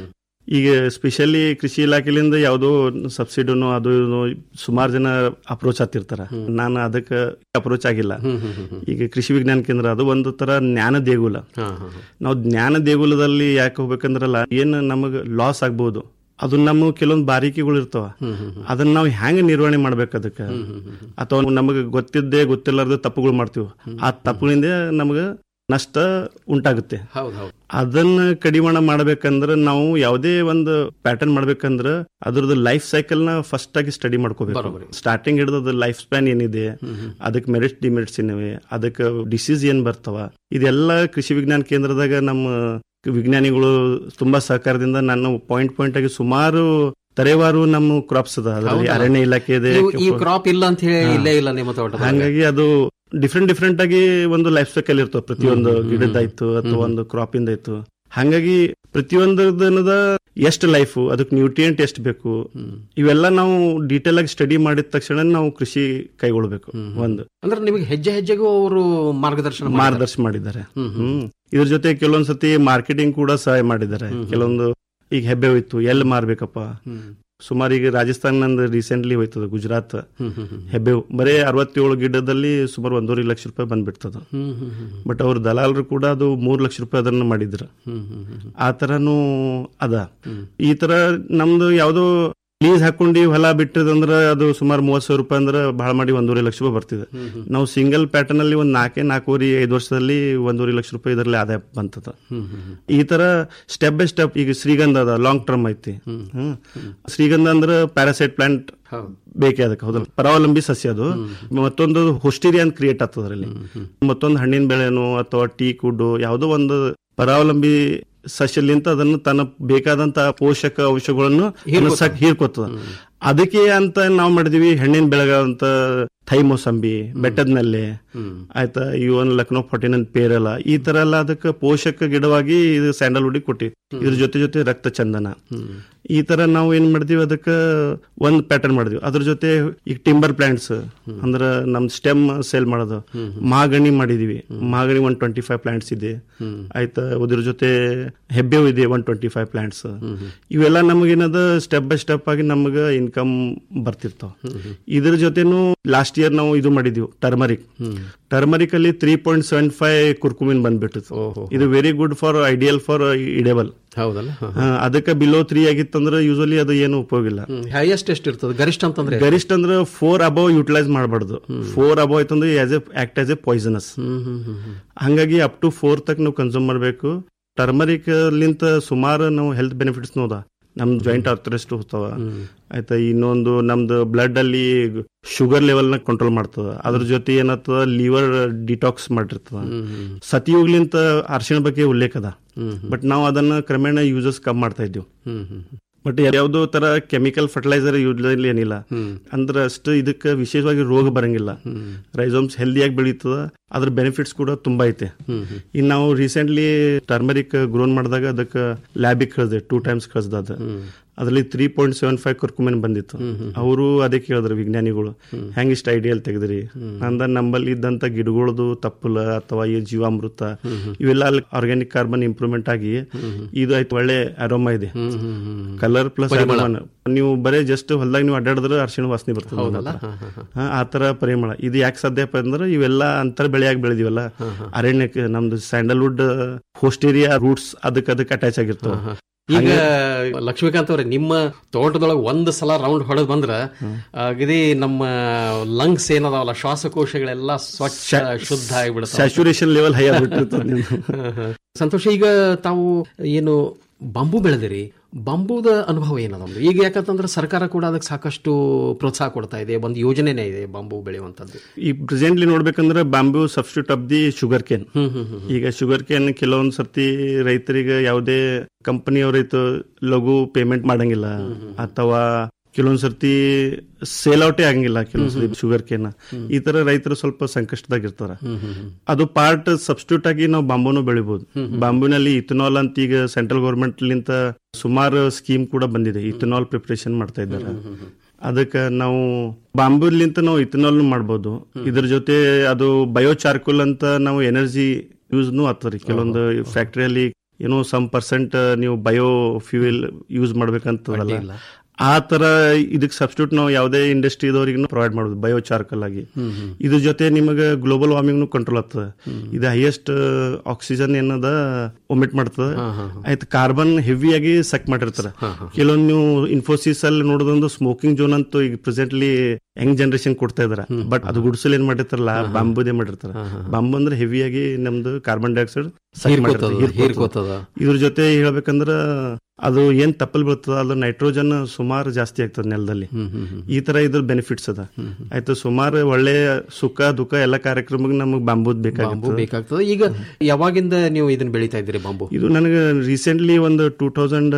ಈಗ ಸ್ಪೆಷಲಿ ಕೃಷಿ ಇಲಾಖೆಲಿಂದ ಯಾವುದೋ ಸಬ್ಸಿಡಿನೋ ಅದು ಇದೋ ಸುಮಾರು ಜನ ಅಪ್ರೋಚ್ ಆಗ್ತಿರ್ತಾರ ನಾನು ಅದಕ್ಕೆ ಅಪ್ರೋಚ್ ಆಗಿಲ್ಲ ಈಗ ಕೃಷಿ ವಿಜ್ಞಾನ ಕೇಂದ್ರ ಅದು ಒಂದು ತರ ಜ್ಞಾನ ದೇಗುಲ ನಾವು ಜ್ಞಾನ ದೇಗುಲದಲ್ಲಿ ಯಾಕೆ ಹೋಗ್ಬೇಕಂದ್ರಲ್ಲ ಏನ್ ನಮಗ್ ಲಾಸ್ ಆಗ್ಬಹುದು ಅದು ನಮ್ಮ ಕೆಲವೊಂದು ಬಾರಿಕೆಗಳು ಇರ್ತಾವ ಅದನ್ನ ನಾವು ಹೆಂಗ್ ನಿರ್ವಹಣೆ ಮಾಡ್ಬೇಕು ಅದಕ್ಕೆ ಅಥವಾ ನಮಗೆ ಗೊತ್ತಿದ್ದೇ ಗೊತ್ತಿಲ್ಲಾರ್ದ ತಪ್ಪುಗಳು ಮಾಡ್ತೀವಿ ಆ ತಪ್ಪುಗಳಿಂದ ನಮಗ ನಷ್ಟ ಉಂಟಾಗುತ್ತೆ ಹೌದೌದು ಅದನ್ನ ಕಡಿವಾಣ ಮಾಡ್ಬೇಕಂದ್ರ ನಾವು ಯಾವುದೇ ಒಂದು ಪ್ಯಾಟರ್ನ್ ಮಾಡ್ಬೇಕಂದ್ರ ಅದ್ರದ್ದು ಲೈಫ್ ಸೈಕಲ್ ನ ಫಸ್ಟ್ ಆಗಿ ಸ್ಟಡಿ ಮಾಡ್ಕೋಬೇಕು ಸ್ಟಾರ್ಟಿಂಗ್ ಹಿಡಿದ ಲೈಫ್ ಸ್ಪ್ಯಾನ್ ಏನಿದೆ ಅದಕ್ಕೆ ಮೆರಿಟ್ಸ್ ಡಿಮೆರಿಟ್ಸ್ ಏನಿವೆ ಅದಕ್ಕೆ ಡಿಸೀಸ್ ಏನ್ ಬರ್ತಾವ ಇದೆಲ್ಲ ಕೃಷಿ ವಿಜ್ಞಾನ ಕೇಂದ್ರದಾಗ ನಮ್ಮ ವಿಜ್ಞಾನಿಗಳು ತುಂಬಾ ಸಹಕಾರದಿಂದ ನಾನು ಪಾಯಿಂಟ್ ಪಾಯಿಂಟ್ ಆಗಿ ಸುಮಾರು ತರೇವಾರು ನಮ್ಮ ಕ್ರಾಪ್ಸ್ ಅದ ಅದರಲ್ಲಿ ಹೌದಾ? ಅರಣ್ಯ ಇಲಾಖೆ ಇದೆ ಇವು- ಈ ಕ್ರಾಪ್ ಇಲ್ಲ ಅಂತ ಹೇಳಿ ಇಲ್ಲೇ ಇಲ್ಲ ನಿಮ್ಮ ತೋಟ ಹಂಗಾಗಿ ಅದು ಡಿಫ್ರೆಂಟ್ ಡಿಫ್ರೆಂಟ್ ಆಗಿ ಒಂದು ಲೈಫ್ ಸೈಕಲ್ ಇರ್ತವೆ ಪ್ರತಿಯೊಂದು ಹ್ಮ್, ಹ್ಮ್, ಗಿಡದಾಯ್ತು ಅಥವಾ ಒಂದು ಕ್ರಾಪ್ ಇಂದ ಆಯ್ತು ಹಂಗಾಗಿ ಪ್ರತಿಯೊಂದದ ಎಷ್ಟು ಲೈಫ್ ಅದಕ್ಕೆ ನ್ಯೂಟ್ರಿಯೆಂಟ್ ಎಷ್ಟು ಬೇಕು ಇವೆಲ್ಲ ನಾವು ಡೀಟೇಲ್ ಆಗಿ ಸ್ಟಡಿ ಮಾಡಿದ ತಕ್ಷಣ ನಾವು ಕೃಷಿ ಕೈಗೊಳ್ಬೇಕು ಒಂದು ಅಂದ್ರೆ ನಿಮಗೆ ಹೆಜ್ಜೆ ಹೆಜ್ಜೆಗೂ ಅವರು ಮಾರ್ಗದರ್ಶನ ಮಾಡಿದ್ದಾರೆ. ಮಾರ್ಗದರ್ಶನ ಮಾಡಿದ್ದಾರೆ ಹ್ಮ್ ಇದ್ರ ಜೊತೆ ಕೆಲವೊಂದ್ಸತಿ ಮಾರ್ಕೆಟಿಂಗ್ ಕೂಡ ಸಹಾಯ ಮಾಡಿದ್ದಾರೆ ಕೆಲವೊಂದು ಈಗ ಹೆಬ್ಬೆ ಹೋಯ್ತು ಎಲ್ಲಿ ಮಾರ್ಬೇಕಪ್ಪ ಸುಮಾರು ಈಗ ರಾಜಸ್ಥಾನ ನಂದು ರೀಸೆಂಟ್ಲಿ ಹೋಯ್ತದ ಗುಜರಾತ್ ಹೆಬ್ಬೆವು ಬರೇ ಅರವತ್ತೇಳು ಗಿಡದಲ್ಲಿ ಸುಮಾರು ಒಂದೂವರೆ ಲಕ್ಷ ರೂಪಾಯಿ ಬಂದ್ಬಿಡ್ತದ ಹ್ಮ್, ಹ್ಮ್, ಹ್ಮ್, ಬಟ್ ಅವ್ರ ದಲಾಲರು ಕೂಡ ಅದು ಮೂರ್ ಲಕ್ಷ ರೂಪಾಯಿ ಅದನ್ನ ಮಾಡಿದ್ರು ಹ್ಮ್, ಹ್ಮ್, ಹ್ಮ್. ಆ ತರನು ಅದ ಈ ತರ ನಮ್ದು ಯಾವ್ದೋ ಲೀಸ್ ಹಾಕೊಂಡು ಹೊಲ ಬಿಟ್ಟದಂದ್ರ ಅದು ಸುಮಾರು ಮೂವತ್ ಸಾವಿರ ರೂಪಾಯಿ ಅಂದ್ರೆ ಬಹಳ ಮಾಡಿ ಒಂದೂವರೆ ಲಕ್ಷ ರೂಪಾಯಿ ಬರ್ತಿದೆ ನಾವು ಸಿಂಗಲ್ ಪ್ಯಾಟರ್ನ್ ಅಲ್ಲಿ ಒಂದ್ ನಾಲ್ಕೇ ನಾಲ್ಕೂವರೆ ಐದು ವರ್ಷದಲ್ಲಿ ಒಂದೂವರೆ ಲಕ್ಷ ರೂಪಾಯಿ ಇದರಲ್ಲಿ ಆದಾಯ ಬಂತದ ಹ್ಮ್, ಹ್ಮ್, ಹ್ಮ್. ಈ ತರ ಸ್ಟೆಪ್ ಬೈ ಸ್ಟೆಪ್ ಈಗ ಶ್ರೀಗಂಧ ಅದ ಲಾಂಗ್ ಟರ್ಮ್ ಐತಿ ಹ್ಮ್. ಶ್ರೀಗಂಧ ಅಂದ್ರೆ ಪ್ಯಾರಾಸೈಟ್ ಪ್ಲಾಂಟ್ ಬೇಕೇ ಅದಕ್ಕೆ ಹೌದಲ್ಲ ಪರಾವಲಂಬಿ ಸಸ್ಯ ಅದು ಮತ್ತೊಂದು ಹೊಸ್ಟಿರಿ ಅಂತ ಕ್ರಿಯೇಟ್ ಆಗ್ತದ ಅದರಲ್ಲಿ ಮತ್ತೊಂದು ಹಣ್ಣಿನ ಬೆಳೆನೋ ಅಥವಾ ಟೀ ಕುಡ್ಡು ಯಾವುದೋ ಒಂದು ಪರಾವಲಂಬಿ ಸಸ್ಯಲಿಂತ ಅದನ್ನು ತನ್ನ ಬೇಕಾದಂತ ಪೋಷಕ ಅಂಶಗಳನ್ನು ಹೀರ್ಕೊತದ. ಹೀರ್ಕೋತದ ಅದಕ್ಕೆ ಅಂತ ನಾವು ಮಾಡಿದೀವಿ ಹೆಣ್ಣಿನ ಬೆಳಗಾವಂತ ಥೈ ಮೋಸಂಬಿ ಬೆಟ್ಟದ ಮೇಲೆ ಆಯ್ತಾ ಇವನ್ ಲಕ್ನೋ ಫಾರ್ಟಿನ್ ಅಂತ ಪೇರಲ ಈ ತರ ಎಲ್ಲ ಅದಕ್ಕೆ ಪೋಷಕ ಗಿಡವಾಗಿ ಇದು ಸ್ಯಾಂಡಲ್ವುಡ್ ಕೊಟ್ಟಿವಿ ಇದ್ರ ಜೊತೆ ಜೊತೆ ರಕ್ತ ಚಂದನ ಈ ತರ ನಾವು ಏನ್ ಮಾಡಿದೀವಿ ಅದಕ್ಕೆ ಒಂದ್ ಪ್ಯಾಟರ್ನ್ ಮಾಡಿದ್ವಿ ಅದ್ರ ಜೊತೆ ಈಗ ಟಿಂಬರ್ ಪ್ಲಾಂಟ್ಸ್ ಅಂದ್ರ ನಮ್ ಸ್ಟೆಮ್ ಸೇಲ್ ಮಾಡೋದು ಮಾಗಣಿ ಮಾಡಿದೀವಿ ಮಾಗಣಿ ಒನ್ ಟ್ವೆಂಟಿ ಫೈವ್ ಪ್ಲಾಂಟ್ಸ್ ಇದೆ ಆಯ್ತಾ ಅದ್ರ ಜೊತೆ ಹೆಬ್ಬೇವು ಇದೆ ಒನ್ ಟ್ವೆಂಟಿ ಫೈವ್ ಪ್ಲಾಂಟ್ಸ್ ಇವೆಲ್ಲ ನಮಗೇನದ ಸ್ಟೆಪ್ ಬೈ ಸ್ಟೆಪ್ ಆಗಿ ನಮಗ ಇನ್ಕಮ್ ಬರ್ತಿರ್ತಾವ ಇದ್ರ ಜೊತೆನು ಲಾಸ್ಟ್ ಇಯರ್ ನಾವು ಇದು ಮಾಡಿದ್ವಿ ಟರ್ಮರಿಕ್ ಟರ್ಮರಿಕ್ ಅಲ್ಲಿ three point seven five curcumin ಬಂದ್ಬಿಟ್ಟಿತ್ತು ಇದು very good for ideal for edible ಹೌದಲ್ಲ ಅದಕ್ಕೆ ಬಿಲೋ ತ್ರೀ ಆಗಿತ್ತಂದ್ರೆ ಯೂಶಲಿ ಅದು ಏನು ಉಪಯೋಗ ಇಲ್ಲ ಹೈಯೆಸ್ಟ್ ಎಷ್ಟು ಇರ್ತದೆ ಗರಿಷ್ಠ ಅಂತಂದ್ರೆ ಗರಿಷ್ಠ ಅಂದ್ರೆ ಫೋರ್ ಅಬವ್ ಯುಟಿಲೈಸ್ ಮಾಡಬಾರ್ದು ಫೋರ್ ಅಬವ್ ಆಯ್ತಂದ್ರೆ as a act as a poisonous ಹಂಗಾಗಿ ಅಪ್ ಟು ಫೋರ್ ತಕ್ ನೀವು ಕನ್ಸ್ಯೂಮ್ ಮಾಡಬೇಕು ಟರ್ಮರಿಕ್ ಲಿಂತ ಸುಮಾರು ನಾವು ಹೆಲ್ತ್ ಬೆನಿಫಿಟ್ಸ್ ನೋದ ನಮ್ ಜಾಯಿಂಟ್ ಅರ್ಥರೆಸ್ಟ್ ಹೋಗ್ತಾವ ಆಯ್ತಾ ಇನ್ನೊಂದು ನಮ್ದು ಬ್ಲಡ್ ಅಲ್ಲಿ ಶುಗರ್ ಲೆವೆಲ್ ನ ಕಂಟ್ರೋಲ್ ಮಾಡ್ತದ ಅದ್ರ ಜೊತೆ ಏನಾಗ್ತದ ಲಿವರ್ ಡಿಟಾಕ್ಸ್ ಮಾಡಿರ್ತದ ಸತಿಯುಗ್ಲಿಂತ ಅರಿಶಿಣ ಬಗ್ಗೆ ಉಲ್ಲೇಖ ಅದ ಬಟ್ ನಾವು ಅದನ್ನ ಕ್ರಮೇಣ ಯೂಸಸ್ ಕಮ್ಮಿ ಮಾಡ್ತಾ ಇದ್ದೀವಿ ಬಟ್ ಯಾವ್ದೋ ತರ ಕೆಮಿಕಲ್ ಫರ್ಟಿಲೈಸರ್ ಯೂಸ್ ಏನಿಲ್ಲ ಅಂದ್ರೆ ಅಷ್ಟು ಇದಕ್ಕೆ ವಿಶೇಷವಾಗಿ ರೋಗ ಬರಂಗಿಲ್ಲ ರೈಸೋಮ್ಸ್ ಹೆಲ್ದಿಯಾಗಿ ಬೆಳೀತದ ಅದ್ರ ಬೆನಿಫಿಟ್ಸ್ ಕೂಡ ತುಂಬಾ ಐತೆ ಇನ್ನು ನಾವು ರೀಸೆಂಟ್ಲಿ ಟರ್ಮರಿಕ್ ಗ್ರೋನ್ ಮಾಡಿದಾಗ ಅದಕ್ಕೆ ಲ್ಯಾಬಿಗೆ ಕಳಿದೆ ಟೂ ಟೈಮ್ಸ್ ಕಳ್ಸ್ದ ಅದು ಅದರಲ್ಲಿ three point seven five curcumin ಬಂದಿತ್ತು ಅವರು ಅದೇ ಕೇಳಿದ್ರು ವಿಜ್ಞಾನಿಗಳು ಹೆಂಗ್ ಇಷ್ಟ ಐಡಿಯಲ್ ತೆಗೆದ್ರಿ ಅಂದ ನಂಬಲ್ಲಿ ಇದ್ದಂತ ಗಿಡಗಳದು ತಪ್ಪಲ ಅಥವಾ ಈ ಜೀವಾಮೃತ ಇವೆಲ್ಲ ಅಲ್ಲಿ ಆರ್ಗ್ಯಾನಿಕ್ ಕಾರ್ಬನ್ ಇಂಪ್ರೂವ್ಮೆಂಟ್ ಆಗಿ ಇದು ಆಯ್ತು ಒಳ್ಳೆ ಅರೋಮ ಇದೆ ಕಲರ್ ಪ್ಲಸ್ ನೀವು ಬರೇ ಜಸ್ಟ್ ಹೊಲ್ದಾಗ ನೀವು ಅಡ್ಡಾಡಿದ್ರೆ ಅರಿಶಿಣ ವಾಸನೆ ಬರ್ತದೆ ಹೌದಲ್ಲ? ಹಾ, ಆ ತರ ಪರಿಮಳ ಇದು ಯಾಕೆ ಸಾಧ್ಯಪ್ಪ ಅಂದ್ರೆ ಇವೆಲ್ಲ ಅಂತರ ಬೆಳೆಯಾಗಿ ಬೆಳೆದಿವಲ್ಲ ಅರಣ್ಯಕ್ಕೆ ನಮ್ದು ಸ್ಯಾಂಡಲ್ವುಡ್ ಹೋಸ್ಟೇರಿಯಾ ರೂಟ್ಸ್ ಅದಕ್ಕೆ ಅದಕ್ಕೆ ಅಟ್ಯಾಚ್ ಆಗಿರ್ತವೆ ಈಗ ಲಕ್ಷ್ಮೀಕಾಂತ್ ಅವ್ರೆ ನಿಮ್ಮ ತೋಟದೊಳಗೆ ಒಂದ್ ಸಲ ರೌಂಡ್ ಹೊಡೆದ್ ಬಂದ್ರ ಅಗದಿ ನಮ್ಮ ಲಂಗ್ಸ್ ಏನದಾವಲ್ಲ ಶ್ವಾಸಕೋಶಗಳೆಲ್ಲ ಸ್ವಚ್ಛ ಶುದ್ಧ ಆಗಿಬಿಡುತ್ತೆ ಸ್ಯಾಚುರೇಷನ್ ಲೆವೆಲ್ ಹೈ ಆಗ್ಬಿಟ್ಟಿರ್ತದೆ ನಿಮ್ದು. ಸಂತೋಷ ಈಗ ತಾವು ಏನು ಬಾಂಬು ಬೆಳೆದಿರಿ ಬಾಂಬುದ ಅನುಭವ ಏನದ ಒಂದು ಈಗ ಯಾಕಂತಂದ್ರೆ ಸರ್ಕಾರ ಕೂಡ ಅದಕ್ಕೆ ಸಾಕಷ್ಟು ಪ್ರೋತ್ಸಾಹ ಕೊಡ್ತಾ ಇದೆ ಒಂದು ಯೋಜನೆನೇ ಇದೆ ಬಾಂಬು ಬೆಳೆಯುವಂತದ್ದು ಈ ಪ್ರೆಸೆಂಟ್ಲಿ ನೋಡ್ಬೇಕಂದ್ರೆ bamboo substitute of the sugarcane ಈಗ ಶುಗರ್ ಕೇನ್ ಕೆಲವೊಂದ್ ಸರ್ತಿ ರೈತರಿಗೆ ಯಾವುದೇ ಕಂಪನಿಯವ್ರೈತು ಲಘು ಪೇಮೆಂಟ್ ಮಾಡಂಗಿಲ್ಲ ಅಥವಾ ಕೆಲವೊಂದ್ ಸರ್ತಿ ಸೇಲ್ ಔಟೇ ಆಗಂಗಿಲ್ಲ ಕೆಲವೊಂದ್ ಸರ್ತಿ ಶುಗರ್ ಕೇನ್ ಈ ತರ ರೈತರು ಸ್ವಲ್ಪ ಸಂಕಷ್ಟದಾಗ ಇರ್ತಾರ ಅದು ಪಾರ್ಟ್ ಸಬ್ಸ್ಟಿಟ್ಯೂಟ್ ಆಗಿ ನಾವು ಬಾಂಬುನು ಬೆಳಿಬಹುದು ಬಾಂಬುನಲ್ಲಿ ಇಥನಾಲ್ ಅಂತ ಈಗ ಸೆಂಟ್ರಲ್ ಗೌರ್ಮೆಂಟ್ ಲಿಂತ ಸುಮಾರು ಸ್ಕೀಮ್ ಕೂಡ ಬಂದಿದೆ ಇಥನಾಲ್ ಪ್ರಿಪರೇಷನ್ ಮಾಡ್ತಾ ಇದ್ದಾರೆ ಅದಕ್ಕೆ ನಾವು ಬಾಂಬುಲಿಂತ ನಾವು ಇಥನಾಲ್ ಮಾಡ್ಬೋದು ಇದ್ರ ಜೊತೆ ಅದು ಬಯೋ ಚಾರ್ಕೋಲ್ ಅಂತ ನಾವು ಎನರ್ಜಿ ಯೂಸ್ನು ಆಗ್ತದೆ ಕೆಲವೊಂದು ಫ್ಯಾಕ್ಟ್ರಿಯಲ್ಲಿ ಏನೋ ಸಮ್ ಪರ್ಸೆಂಟ್ ನೀವು ಬಯೋ ಫ್ಯೂಯಲ್ ಯೂಸ್ ಮಾಡ್ಬೇಕಂತದಲ್ಲ ಆ ತರ ಇದಕ್ಕೆ ಸಬ್ಸ್ಟಿಟ್ಯೂಟ್ ನಾವು ಯಾವುದೇ ಇಂಡಸ್ಟ್ರಿದವ್ರಿಗೂ ಪ್ರೊವೈಡ್ ಮಾಡೋದು ಬಯೋ ಚಾರ್ಕಲ್ ಆಗಿ ಇದ್ರ ಜೊತೆ ನಿಮಗೆ ಗ್ಲೋಬಲ್ ವಾರ್ಮಿಂಗ್ ಕಂಟ್ರೋಲ್ ಆಗ್ತದೆ ಇದು ಹೈಯೆಸ್ಟ್ ಆಕ್ಸಿಜನ್ ಏನದ ಒಮಿಟ್ ಮಾಡ್ತದೆ ಆಯ್ತು ಕಾರ್ಬನ್ ಹೆವಿ ಆಗಿ ಸಕ್ ಮಾಡಿರ್ತಾರೆ ಕೆಲವೊಂದು ನೀವು ಇನ್ಫೋಸಿಸ್ ಅಲ್ಲಿ ನೋಡೋದೊಂದು ಸ್ಮೋಕಿಂಗ್ ಜೋನ್ ಅಂತೂ ಈಗ ಪ್ರೆಸೆಂಟ್ಲಿ ಯಂಗ್ ಜನರೇಷನ್ ಕೊಡ್ತಾ ಇದಾರೆ ಬಟ್ ಅದು ಗುಡ್ಸಲ್ ಏನ್ ಮಾಡಿರ್ತಾರಲ್ಲ ಬಾಂಬುದೇ ಮಾಡಿರ್ತಾರೆ ಬಾಂಬು ಅಂದ್ರೆ ಹೆವಿಯಾಗಿ ನಮ್ದು ಕಾರ್ಬನ್ ಡೈಆಕ್ಸೈಡ್ ಹೀರ್ಕೋತದ, ಹೀರ್ಕೋತದ. ಇದ್ರ ಜೊತೆ ಹೇಳ್ಬೇಕಂದ್ರ ಅದು ಏನ್ ತಪ್ಪಲ್ ಬೀಳ್ತದ ಅದು ನೈಟ್ರೋಜನ್ ಸುಮಾರು ಜಾಸ್ತಿ ಆಗ್ತದೆ ನೆಲದಲ್ಲಿ ಈ ತರ ಇದ್ರ ಬೆನಿಫಿಟ್ಸ್ ಅದ ಆಯ್ತು ಸುಮಾರು ಒಳ್ಳೆ ಸುಖ ದುಃಖ ಎಲ್ಲ ಕಾರ್ಯಕ್ರಮಕ್ಕೆ ನಮಗ್ ಬಾಂಬುದ್ ಬಾಂಬು ಬೇಕಾಗಿತ್ತು ಬೇಕಾಗ್ತದೆ ಈಗ ಯಾವಾಗಿಂದ ನೀವು ಇದನ್ನ ಬೆಳೀತಾ ಇದ್ದೀರಿ ಬಾಂಬು ಇದು ನನಗೆ ರೀಸೆಂಟ್ಲಿ ಒಂದು ಟೂ ತೌಸಂಡ್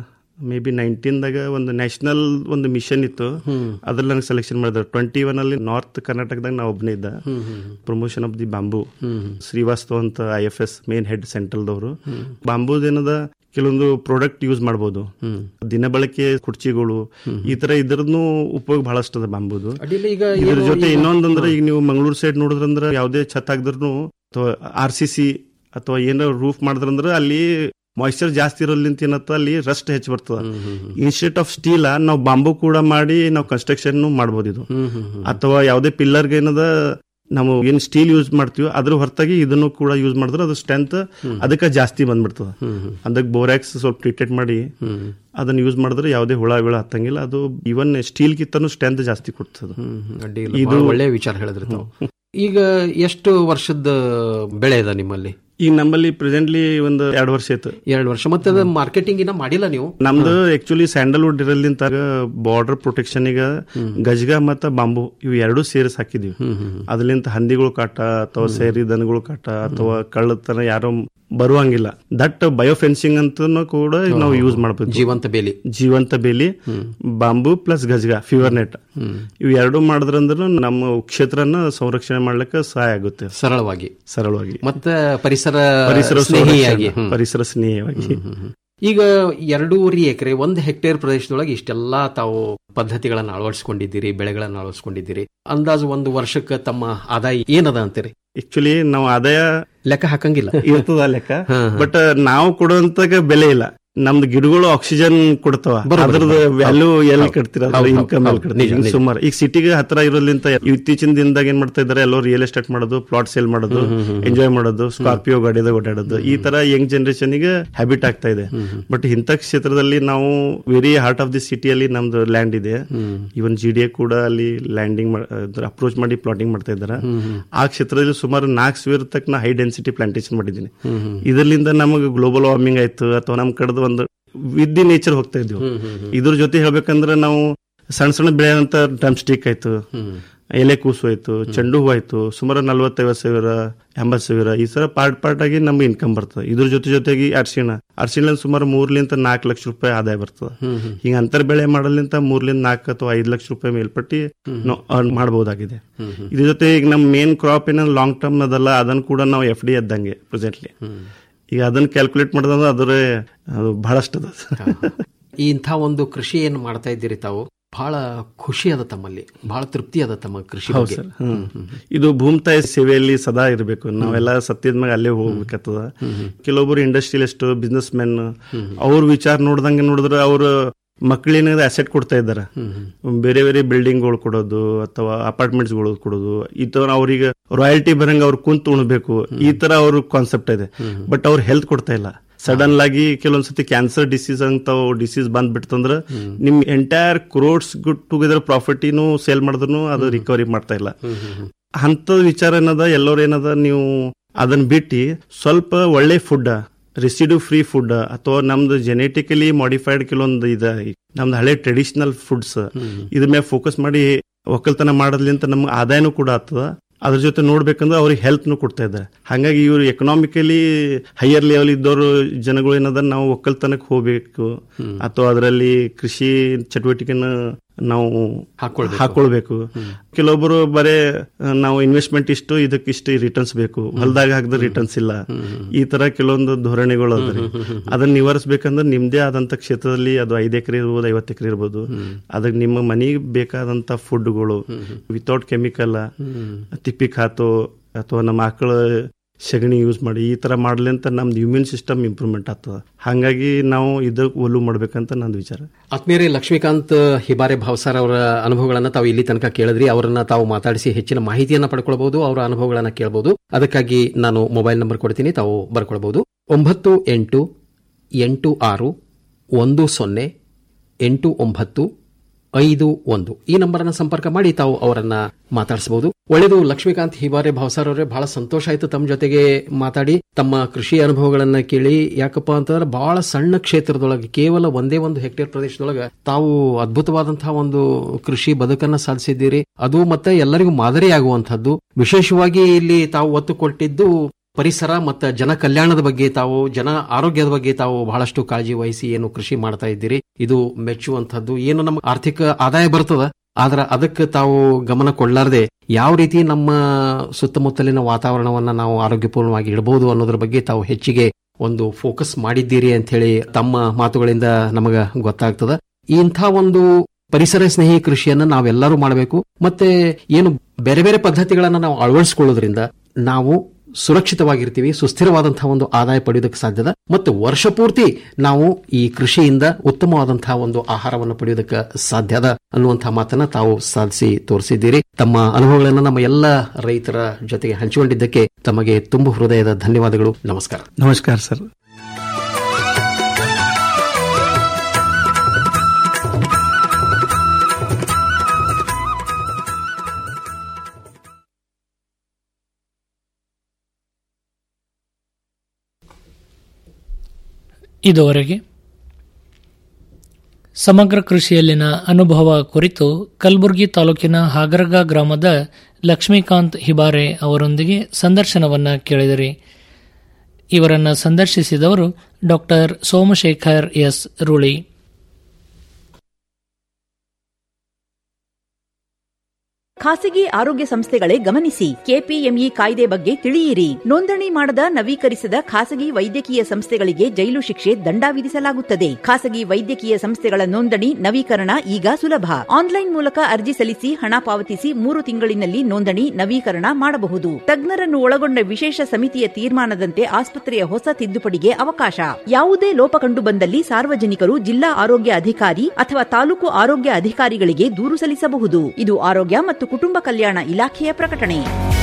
ಮೇ ಬಿ ನೈನ್ಟೀನ್ದಾಗ ಒಂದು ನ್ಯಾಷನಲ್ ಒಂದು ಮಿಷನ್ ಇತ್ತು ಅದ್ರಲ್ಲಿ ನನಗೆ ಸೆಲೆಕ್ಷನ್ ಮಾಡಿದ್ರು ಟ್ವೆಂಟಿ ಒನ್ ಅಲ್ಲಿ ನಾರ್ತ್ ಕರ್ನಾಟಕದಾಗ ನಾ ಒಬ್ಬನೇ ಇದ್ದ promotion of the bamboo Srivastav ಅಂತ I F S main head ಸೆಂಟ್ರಲ್ದವರು ಬಾಂಬುದೇನದ ಕೆಲವೊಂದು ಪ್ರಾಡಕ್ಟ್ ಯೂಸ್ ಮಾಡ್ಬೋದು ದಿನಬಳಕೆ ಕುರ್ಚಿಗಳು ಈ ತರ ಇದ್ರದ್ದು ಉಪಯೋಗ ಬಹಳಷ್ಟು ಅದ ಬಾಂಬುದು ಅಡ್ಡಿಲ್ಲ ಈಗ ಇದ್ರ ಏನು ಜೊತೆ ಈಗ- ಇನ್ನೊಂದಂದ್ರೆ ಈಗ ನೀವು ಮಂಗಳೂರು ಸೈಡ್ ನೋಡಿದ್ರಂದ್ರೆ ಯಾವುದೇ ಛತ್ ಹಾಕಿದ್ರು ಅಥವಾ ಆರ್ ಸಿ ಸಿ ಅಥವಾ ಏನಾರ ರೂಫ್ ಮಾಡಿದ್ರಂದ್ರೆ ಅಲ್ಲಿ ಮಾಯಿಶ್ಚರ್ ಜಾಸ್ತಿ ಇರೋದ್ಲಿಂತ ಏನತ್ತ ಅಲ್ಲಿ ರಸ್ಟ್ ಹೆಚ್ಚು ಬರ್ತದ ಇನ್ಸ್ಟೆಟ್ ಆಫ್ ಸ್ಟೀಲ್ ನಾವು ಬಾಂಬು ಕೂಡ ಮಾಡಿ ನಾವು ಕನ್ಸ್ಟ್ರಕ್ಷನ್ ಮಾಡ್ಬೋದು ಇದು ಅಥವಾ ಯಾವುದೇ ಪಿಲ್ಲರ್ಗೆ ಏನದ ನಾವು ಏನ್ ಸ್ಟೀಲ್ ಯೂಸ್ ಮಾಡ್ತೀವಿ ಅದ್ರ ಹೊರತಾಗಿ ಇದನ್ನು ಕೂಡ ಯೂಸ್ ಮಾಡಿದ್ರೆ ಅದು ಸ್ಟ್ರೆಂತ್ ಅದಕ್ಕೆ ಜಾಸ್ತಿ ಬಂದ್ಬಿಡ್ತದ ಅದಕ್ಕೆ ಬೋರ್ಯಾಕ್ಸ್ ಸ್ವಲ್ಪ ಟ್ರೀಟೆಡ್ ಮಾಡಿ ಅದನ್ನ ಯೂಸ್ ಮಾಡಿದ್ರೆ ಯಾವುದೇ ಹುಳ ವಿಳ ಹತ್ತಂಗಿಲ್ಲ ಅದು ಇವನ್ ಸ್ಟೀಲ್ ಕಿತ್ತನು ಸ್ಟ್ರೆಂತ್ ಜಾಸ್ತಿ ಕೊಡ್ತದ ಅಡ್ಡಿಲ್ಲ ಬಹಳ ಒಳ್ಳೆ ವಿಚಾರ ಹೇಳಿದ್ರಿ ತಾವು ಈಗ ಎಷ್ಟು ವರ್ಷದ ಬೆಳೆ ಇದೆ ನಿಮ್ಮಲ್ಲಿ ಈಗ ನಮ್ಮಲ್ಲಿ ಪ್ರೆಸೆಂಟ್ಲಿ ಒಂದು ಎರಡು ವರ್ಷ ಆಯ್ತು ಎರಡು ವರ್ಷ ಮತ್ತೆ ಅದು ಮಾರ್ಕೆಟಿಂಗ್ ಇನ್ನ ಮಾಡಿಲ್ಲ ನೀವು ನಮ್ದು ಆಕ್ಚುಲಿ ಸ್ಯಾಂಡಲ್ವುಡ್ ಇರಲಿಂತ ಬಾರ್ಡರ್ ಪ್ರೊಟೆಕ್ಷನ್ ಈಗ ಗಜಗ ಮತ್ತ ಬಾಂಬು ಇವು ಎರಡು ಸೇರಿಸಿ ಹಾಕಿದೀವಿ ಅದ್ರಲಿಂತ ಹಂದಿಗಳು ಕಾಟ ಅಥವಾ ಸೇರಿ ದನಗಳು ಕಾಟ ಅಥವಾ ಕಳ್ಳತನ ಯಾರೋ ಬರುವಂಗಿಲ್ಲ ದಟ್ ಬಯೋಫೆನ್ಸಿಂಗ್ ಅಂತ ಕೂಡ ನಾವು ಯೂಸ್ ಮಾಡಬೇಕು ಜೀವಂತ ಬೇಲಿ ಜೀವಂತ ಬೇಲಿ ಬಾಂಬು ಪ್ಲಸ್ ಗಜಗ ಫೀವರ್ ನೆಟ್ ಇವು ಎರಡು ಮಾಡಿದ್ರಂದ್ರೆ ನಮ್ಮ ಕ್ಷೇತ್ರನ ಸಂರಕ್ಷಣೆ ಮಾಡ್ಲಿಕ್ಕೆ ಸಹಾಯ ಆಗುತ್ತೆ ಸರಳವಾಗಿ ಸರಳವಾಗಿ ಮತ್ತೆ ಪರಿಸರ ಪರಿಸರ ಸ್ನೇಹಿಯಾಗಿ ಸಂರಕ್ಷಣೆ, ಹ್ಮ್. ಪರಿಸರ ಸ್ನೇಹಿಯಾಗಿ ಈಗ ಎರಡೂವರೆ ಎಕರೆ ಒಂದು ಹೆಕ್ಟೇರ್ ಪ್ರದೇಶದೊಳಗೆ ಇಷ್ಟೆಲ್ಲ ತಾವು ಪದ್ಧತಿಗಳನ್ನು ಅಳವಡಿಸಿಕೊಂಡಿದ್ದೀರಿ ಬೆಳೆಗಳನ್ನು ಅಳವಡಿಸಿಕೊಂಡಿದ್ದೀರಿ ಅಂದಾಜು ಒಂದು ವರ್ಷಕ್ಕೆ ತಮ್ಮ ಆದಾಯ ಏನದ ಅಂತೀರಿ ಆಕ್ಚುಲಿ ನಾವು ಆದಾಯ ಲೆಕ್ಕ ಹಾಕಂಗಿಲ್ಲ ಇರ್ತದ ಲೆಕ್ಕ ಬಟ್ ನಾವು ಕೊಡುವಂತ ಬೆಲೆ ಇಲ್ಲ ನಮ್ದು ಗಿಡಗಳು ಆಕ್ಸಿಜನ್ ಕೊಡ್ತಾವ ಬರೋಬ್ಬರಿ, ಅದ್ರದ್ದು ಬರೋಬ್ಬರಿ. ವ್ಯಾಲ್ಯೂ ಎಲ್ಲಿ ಹೌದು, ಕಟ್ತೀರ ಹೌದು, ಇನ್ಕಮ್ ಹೌದು, ಎಲ್ಲಿ ಕಟ್ತೀರ ನಿಜ, ನಿಜ. ಸುಮಾರು ಈಗ ಸಿಟಿಗೆ ಹತ್ರ ಇರೋದ್ರಿಂದ ಇತ್ತೀಚಿನ ದಿನದಾಗ ಏನ್ ಮಾಡ್ತಾ ಇದಾರೆ ಎಲ್ಲೋ ರಿಯಲ್ ಎಸ್ಟೇಟ್ ಮಾಡೋದು ಪ್ಲಾಟ್ ಸೇಲ್ ಮಾಡೋದು ಎಂಜಾಯ್ ಮಾಡೋದು ಸ್ಕಾರ್ಪಿಯೋ ಗಾಡಿದಾಗ ಓಡಾಡೋದು ಈ ತರ ಯಂಗ್ ಜನರೇಷನ್ ಗೆ ಹ್ಯಾಬಿಟ್ ಆಗ್ತಾ ಇದೆ ಬಟ್ ಇಂಥ ಕ್ಷೇತ್ರದಲ್ಲಿ ನಾವು ವೆರಿ ಹಾರ್ಟ್ ಆಫ್ ದಿ ಸಿಟಿಯಲ್ಲಿ ನಮ್ದು ಲ್ಯಾಂಡ್ ಇದೆ ಇವನ್ ಜಿ ಡಿ ಎ ಕೂಡ ಅಲ್ಲಿ ಲ್ಯಾಂಡಿಂಗ್ ಅಪ್ರೋಚ್ ಮಾಡಿ ಪ್ಲಾಟಿಂಗ್ ಮಾಡ್ತಾ ಇದ್ದಾರೆ ಆ ಕ್ಷೇತ್ರದಲ್ಲಿ ಸುಮಾರು ನಾಲ್ಕು ಸಾವಿರ ತಕ್ಕ ನಾ ಹೈ ಡೆನ್ಸಿಟಿ ಪ್ಲಾಂಟೇಶನ್ ಮಾಡಿದ್ದೀನಿ ಇದರಿಂದ ನಮಗೆ ಗ್ಲೋಬಲ್ ವಾರ್ಮಿಂಗ್ ಆಯ್ತು ಅಥವಾ ನಮ್ ಕಡೆದು ಒಂದು ವಿತ್ ದಿ ನೇಚರ್ ಹೋಗ್ತಾ ಇದ್ವಿ ಇದ್ರ ಜೊತೆ ಹೇಳ್ಬೇಕಂದ್ರೆ ನಾವು ಸಣ್ಣ ಸಣ್ಣ ಬೆಳೆಯಂತ ಡ್ರಮ್ ಸ್ಟಿಕ್ ಆಯ್ತು ಎಲೆ ಕೂಸು ಆಯ್ತು ಚೆಂಡು ಹೂ ಆಯ್ತು ಸುಮಾರು ನಲ್ವತ್ತೈವತ್ತು ಸಾವಿರ ಎಂಬತ್ತು ಸಾವಿರ ಈ ತರ ಪಾರ್ಟ್ ಪಾರ್ಟ್ ಆಗಿ ನಮ್ಗೆ ಇನ್ಕಮ್ ಬರ್ತದೆ ಇದ್ರ ಜೊತೆ ಜೊತೆಗೆ ಅರ್ಶಿಣ ಅರ್ಶಿಣ ಸುಮಾರು ಮೂರ್ಲಿಂದ ನಾಲ್ಕು ಲಕ್ಷ ರೂಪಾಯಿ ಆದಾಯ ಬರ್ತದೆ ಹಿಂಗ ಅಂತರ ಬೆಳೆ ಮಾಡಲಿಂತ ಮೂರ್ಲಿಂದ ನಾಲ್ಕು ಅಥವಾ ಐದು ಲಕ್ಷ ರೂಪಾಯಿ ಮೇಲ್ಪಟ್ಟಿ ನಾವು ಅರ್ನ್ ಮಾಡಬಹುದಾಗಿದೆ ಇದ್ರ ಜೊತೆ ಈಗ ನಮ್ಮ ಮೇನ್ ಕ್ರಾಪ್ ಏನ ಲಾಂಗ್ ಟರ್ಮ್ ಅದಲ್ಲ ಅದನ್ನ ಕೂಡ ನಾವು ಎಫ್ ಡಿ ಎದ್ದಂಗೆ ಪ್ರೆಸೆಂಟ್ಲಿ ಈಗ ಅದನ್ನ ಕ್ಯಾಲ್ಕುಲೇಟ್ ಮಾಡಿದ್ರೆ ಅದ್ರ ಅದು ಬಹಳಷ್ಟು ಅದ ಈ ಇಂಥ ಒಂದು ಕೃಷಿ ಏನು ಮಾಡ್ತಾ ಇದ್ದೀರಿ ತಾವು ಬಹಳ ಖುಷಿ ಅದ ತಮ್ಮಲ್ಲಿ ಬಹಳ ತೃಪ್ತಿ ಅದ ತಮ್ಮ ಕೃಷಿ ಹೌದು ಬಗ್ಗೆ ಸರ್ ಹ್ಮ್. ಇದು ಭೂಮಿತಾಯಿ ಸೇವೆಯಲ್ಲಿ ಸದಾ ಇರಬೇಕು ನಾವೆಲ್ಲ ಸತ್ಯದ ಮ್ಯಾಗ ಅಲ್ಲೇ ಹೋಗ್ಬೇಕಾಗ್ತದ ಕೆಲವೊಬ್ರು ಇಂಡಸ್ಟ್ರಿಯಲಿಸ್ಟ್ ಬಿಸ್ನೆಸ್ ಮೆನ್ ಅವ್ರ ವಿಚಾರ ನೋಡ್ದಂಗೆ ನೋಡಿದ್ರೆ ಅವ್ರ ಮಕ್ಕಳಿನ ಅಸೆಟ್ ಕೊಡ್ತಾ ಇದ್ದಾರೆ ಬೇರೆ ಬೇರೆ ಬಿಲ್ಡಿಂಗ್ಗಳು ಕೊಡೋದು ಅಥವಾ ಅಪಾರ್ಟ್ಮೆಂಟ್ಸ್ ಗಳು ಕೊಡೋದು ಈ ತರ ಅವ್ರಿಗೆ ರಾಯಲ್ಟಿ ಬರಂಗ ಅವ್ರು ಕುಂತು ಉಣ್ಬೇಕು ಈ ತರ ಅವ್ರ ಕಾನ್ಸೆಪ್ಟ್ ಇದೆ ಬಟ್ ಅವ್ರ ಹೆಲ್ತ್ ಕೊಡ್ತಾ ಇಲ್ಲ ಸಡನ್ ಆಗಿ ಕೆಲವೊಂದ್ಸತಿ ಕ್ಯಾನ್ಸರ್ ಡಿಸೀಸ್ ಅಂತ ಡಿಸೀಸ್ ಬಂದ್ಬಿಡ್ತಂದ್ರ ನಿಮ್ ಎಂಟೈರ್ ಕ್ರೋಡ್ಸ್ ಗುಡ್ ಟುಗೆದರ್ ಪ್ರಾಫಿಟಿನೂ ಸೇಲ್ ಮಾಡಿದ್ರು ಅದು ರಿಕವರಿ ಮಾಡ್ತಾ ಇಲ್ಲ ಅಂತ ವಿಚಾರ ಏನದ ಎಲ್ಲರೂ ಏನದ ನೀವು ಅದನ್ನ ಬಿಟ್ಟು ಸ್ವಲ್ಪ ಒಳ್ಳೆ ಫುಡ್ ರೆಸಿಡ್ಯೂ ಫ್ರೀ ಫುಡ್ ಅಥವಾ ನಮ್ದು ಜೆನೆಟಿಕಲಿ ಮಾಡಿಫೈಡ್ ಕೆಲವೊಂದು ಇದ ನಮ್ದು ಹಳೆ ಟ್ರೆಡಿಷನಲ್ ಫುಡ್ಸ್ ಇದ್ರ ಮೇಲೆ ಫೋಕಸ್ ಮಾಡಿ ಒಕ್ಕಲ್ತನ ಮಾಡೋದ್ಲಿಂತ ನಮ್ಗೆ ಆದಾಯನೂ ಕೂಡ ಆಗ್ತದ ಅದ್ರ ಜೊತೆ ನೋಡ್ಬೇಕಂದ್ರೆ ಅವ್ರಿಗೆ ಹೆಲ್ತ್ನು ಕೊಡ್ತಾ ಇದ್ದಾರೆ ಹಾಗಾಗಿ ಇವರು ಎಕನಾಮಿಕಲಿ ಹೈಯರ್ ಲೆವೆಲ್ ಇದ್ದವರು ಜನಗಳು ಏನದ ನಾವು ಒಕ್ಕಲ್ತನಕ್ಕೆ ಹೋಗ್ಬೇಕು ಅಥವಾ ಅದರಲ್ಲಿ ಕೃಷಿ ಚಟುವಟಿಕೆನ ನಾವು ಹಾಕೊಳ್ಬೇಕು ಕೆಲವೊಬ್ಬರು ಬರೇ ಆ, ನಾವು ಇನ್ವೆಸ್ಟ್ಮೆಂಟ್ ಇಷ್ಟು ಇದಕ್ಕಿಷ್ಟು ರಿಟರ್ನ್ಸ್ ಬೇಕು ಹೊಲದಾಗ ಹಾಕಿದ್ರೆ ರಿಟರ್ನ್ಸ್ ಇಲ್ಲ ಈ ತರ ಕೆಲವೊಂದು ಧೋರಣೆಗಳು ಅದ್ರಿ ಅದನ್ನ ನಿವಾರಿಸಬೇಕಂದ್ರೆ ನಿಮ್ದೇ ಆದಂತ ಕ್ಷೇತ್ರದಲ್ಲಿ ಅದು ಐದು ಎಕರೆ ಇರ್ಬೋದು ಐವತ್ತು ಎಕರೆ ಇರ್ಬೋದು ಅದಕ್ಕೆ ನಿಮ್ಮ ಮನೆಗೆ ಬೇಕಾದಂತ ಫುಡ್ಗಳು ವಿತೌಟ್ ಕೆಮಿಕಲ್ ತಿಪ್ಪಿ ಖಾತು ಅಥವಾ ನಮ್ಮ ಆಕಳ ಸಗಣಿ ಯೂಸ್ ಮಾಡಿ ಈ ತರ ಮಾಡ್ಲಿಂತ ನಮ್ದು ಇಮ್ಯೂನ್ ಸಿಸ್ಟಮ್ ಇಂಪ್ರೂವ್ಮೆಂಟ್ ಆಗ್ತದ ಹಾಗಾಗಿ ನಾವು ಇದಕ್ಕೆ ಒಲು ಮಾಡ್ಬೇಕಂತ ನಂದು ವಿಚಾರ ಆತ್ಮೀಯರೇ ಲಕ್ಷ್ಮೀಕಾಂತ್ ಹಿಬಾರೆ ಭಾವಸಾರ್ ಅವರ ಅನುಭವಗಳನ್ನ ತಾವು ಇಲ್ಲಿ ತನಕ ಕೇಳಿದ್ರಿ ಅವರನ್ನ ತಾವು ಮಾತಾಡಿಸಿ ಹೆಚ್ಚಿನ ಮಾಹಿತಿಯನ್ನ ಪಡ್ಕೊಳ್ಬಹುದು ಅವರ ಅನುಭವಗಳನ್ನ ಕೇಳಬಹುದು ಅದಕ್ಕಾಗಿ ನಾನು ಮೊಬೈಲ್ ನಂಬರ್ ಕೊಡ್ತೀನಿ ತಾವು ಬರ್ಕೊಳ್ಬಹುದು ಒಂಬತ್ತು ಎಂಟು ಎಂಟು ಆರು ಒಂದು ಸೊನ್ನೆ ಎಂಟು ಒಂಬತ್ತು ಐದು ಒಂದು ಈ ನಂಬರನ್ನ ಸಂಪರ್ಕ ಮಾಡಿ ತಾವು ಅವರನ್ನ ಮಾತಾಡಿಸಬಹುದು ಒಳ್ಳೆಯದು ಲಕ್ಷ್ಮೀಕಾಂತ್ ಹಿಬಾರೆ ಭಾವಸಾರ್ ಅವರೇ ಬಹಳ ಸಂತೋಷ ಆಯ್ತು ತಮ್ಮ ಜೊತೆಗೆ ಮಾತಾಡಿ ತಮ್ಮ ಕೃಷಿ ಅನುಭವಗಳನ್ನ ಕೇಳಿ ಯಾಕಪ್ಪ ಅಂತಂದ್ರೆ ಬಹಳ ಸಣ್ಣ ಕ್ಷೇತ್ರದೊಳಗೆ ಕೇವಲ ಒಂದೇ ಒಂದು ಹೆಕ್ಟೇರ್ ಪ್ರದೇಶದೊಳಗೆ ತಾವು ಅದ್ಭುತವಾದಂತಹ ಒಂದು ಕೃಷಿ ಬದುಕನ್ನ ಸಾಧಿಸಿದ್ದೀರಿ ಅದು ಮತ್ತೆ ಎಲ್ಲರಿಗೂ ಮಾದರಿಯಾಗುವಂತಹದ್ದು ವಿಶೇಷವಾಗಿ ಇಲ್ಲಿ ತಾವು ಒತ್ತು ಕೊಟ್ಟಿದ್ದು ಪರಿಸರ ಮತ್ತು ಜನ ಕಲ್ಯಾಣದ ಬಗ್ಗೆ ತಾವು ಜನ ಆರೋಗ್ಯದ ಬಗ್ಗೆ ತಾವು ಬಹಳಷ್ಟು ಕಾಳಜಿ ವಹಿಸಿ ಏನು ಕೃಷಿ ಮಾಡ್ತಾ ಇದ್ದೀರಿ ಇದು ಮೆಚ್ಚುವಂತಹದ್ದು ಏನು ನಮ್ಮ ಆರ್ಥಿಕ ಆದಾಯ ಬರ್ತದ ಆದ್ರೆ ಅದಕ್ಕೆ ತಾವು ಗಮನ ಕೊಡಲಾರದೆ ಯಾವ ರೀತಿ ನಮ್ಮ ಸುತ್ತಮುತ್ತಲಿನ ವಾತಾವರಣವನ್ನ ನಾವು ಆರೋಗ್ಯಪೂರ್ಣವಾಗಿ ಇಡಬಹುದು ಅನ್ನೋದ್ರ ಬಗ್ಗೆ ತಾವು ಹೆಚ್ಚಿಗೆ ಒಂದು ಫೋಕಸ್ ಮಾಡಿದ್ದೀರಿ ಅಂತ ಹೇಳಿ ತಮ್ಮ ಮಾತುಗಳಿಂದ ನಮಗ ಗೊತ್ತಾಗ್ತದ ಇಂಥ ಒಂದು ಪರಿಸರ ಸ್ನೇಹಿ ಕೃಷಿಯನ್ನ ನಾವೆಲ್ಲರೂ ಮಾಡಬೇಕು ಮತ್ತೆ ಏನು ಬೇರೆ ಬೇರೆ ಪದ್ಧತಿಗಳನ್ನ ನಾವು ಅಳವಡಿಸಿಕೊಳ್ಳೋದ್ರಿಂದ ನಾವು ಸುರಕ್ಷಿತವಾಗಿರ್ತೀವಿ ಸುಸ್ಥಿರವಾದಂತಹ ಒಂದು ಆದಾಯ ಪಡೆಯೋದಕ್ಕೆ ಸಾಧ್ಯದ ಮತ್ತು ವರ್ಷ ಪೂರ್ತಿ ನಾವು ಈ ಕೃಷಿಯಿಂದ ಉತ್ತಮವಾದಂತಹ ಒಂದು ಆಹಾರವನ್ನು ಪಡೆಯೋದಕ್ಕೆ ಸಾಧ್ಯದ ಅನ್ನುವಂತಹ ಮಾತನ್ನ ತಾವು ಸಾಧಿಸಿ ತೋರಿಸಿದ್ದೀರಿ ತಮ್ಮ ಅನುಭವಗಳನ್ನು ನಮ್ಮ ಎಲ್ಲ ರೈತರ ಜೊತೆಗೆ ಹಂಚಿಕೊಂಡಿದ್ದಕ್ಕೆ ತಮಗೆ ತುಂಬು ಹೃದಯದ ಧನ್ಯವಾದಗಳು ನಮಸ್ಕಾರ ನಮಸ್ಕಾರ ಸರ್ ಇದುವರೆಗೆ ಸಮಗ್ರ ಕೃಷಿಯಲ್ಲಿನ ಅನುಭವ ಕುರಿತು ಕಲಬುರಗಿ ತಾಲೂಕಿನ ಹಾಗರಗ ಗ್ರಾಮದ ಲಕ್ಷ್ಮೀಕಾಂತ್ ಹಿಬಾರೆ ಅವರೊಂದಿಗೆ ಸಂದರ್ಶನವನ್ನ ಕೇಳಿದಿರಿ ಇವರನ್ನ ಸಂದರ್ಶಿಸಿದವರು ಡಾಕ್ಟರ್ ಸೋಮಶೇಖರ್ ಎಸ್ ರೂಳಿ ಖಾಸಗಿ ಆರೋಗ್ಯ ಸಂಸ್ಥೆಗಳೇ ಗಮನಿಸಿ ಕೆಪಿಎಂಇ ಕಾಯ್ದೆ ಬಗ್ಗೆ ತಿಳಿಯಿರಿ ನೋಂದಣಿ ಮಾಡದ ನವೀಕರಿಸದ ಖಾಸಗಿ ವೈದ್ಯಕೀಯ ಸಂಸ್ಥೆಗಳಿಗೆ ಜೈಲು ಶಿಕ್ಷೆ ದಂಡ ವಿಧಿಸಲಾಗುತ್ತದೆ ಖಾಸಗಿ ವೈದ್ಯಕೀಯ ಸಂಸ್ಥೆಗಳ ನೋಂದಣಿ ನವೀಕರಣ ಈಗ ಸುಲಭ ಆನ್ಲೈನ್ ಮೂಲಕ ಅರ್ಜಿ ಸಲ್ಲಿಸಿ ಹಣ ಪಾವತಿಸಿ ಮೂರು ತಿಂಗಳಿನಲ್ಲಿ ನೋಂದಣಿ ನವೀಕರಣ ಮಾಡಬಹುದು ತಜ್ಞರನ್ನು ಒಳಗೊಂಡ ವಿಶೇಷ ಸಮಿತಿಯ ತೀರ್ಮಾನದಂತೆ ಆಸ್ಪತ್ರೆಯ ಹೊಸ ತಿದ್ದುಪಡಿಗೆ ಅವಕಾಶ ಯಾವುದೇ ಲೋಪ ಕಂಡು ಬಂದಲ್ಲಿ ಸಾರ್ವಜನಿಕರು ಜಿಲ್ಲಾ ಆರೋಗ್ಯ ಅಧಿಕಾರಿ ಅಥವಾ ತಾಲೂಕು ಆರೋಗ್ಯ ಅಧಿಕಾರಿಗಳಿಗೆ ದೂರು ಸಲ್ಲಿಸಬಹುದು ಇದು ಆರೋಗ್ಯ ಮತ್ತು ಕುಟುಂಬ ಕಲ್ಯಾಣ ಇಲಾಖೆಯ ಪ್ರಕಟಣೆ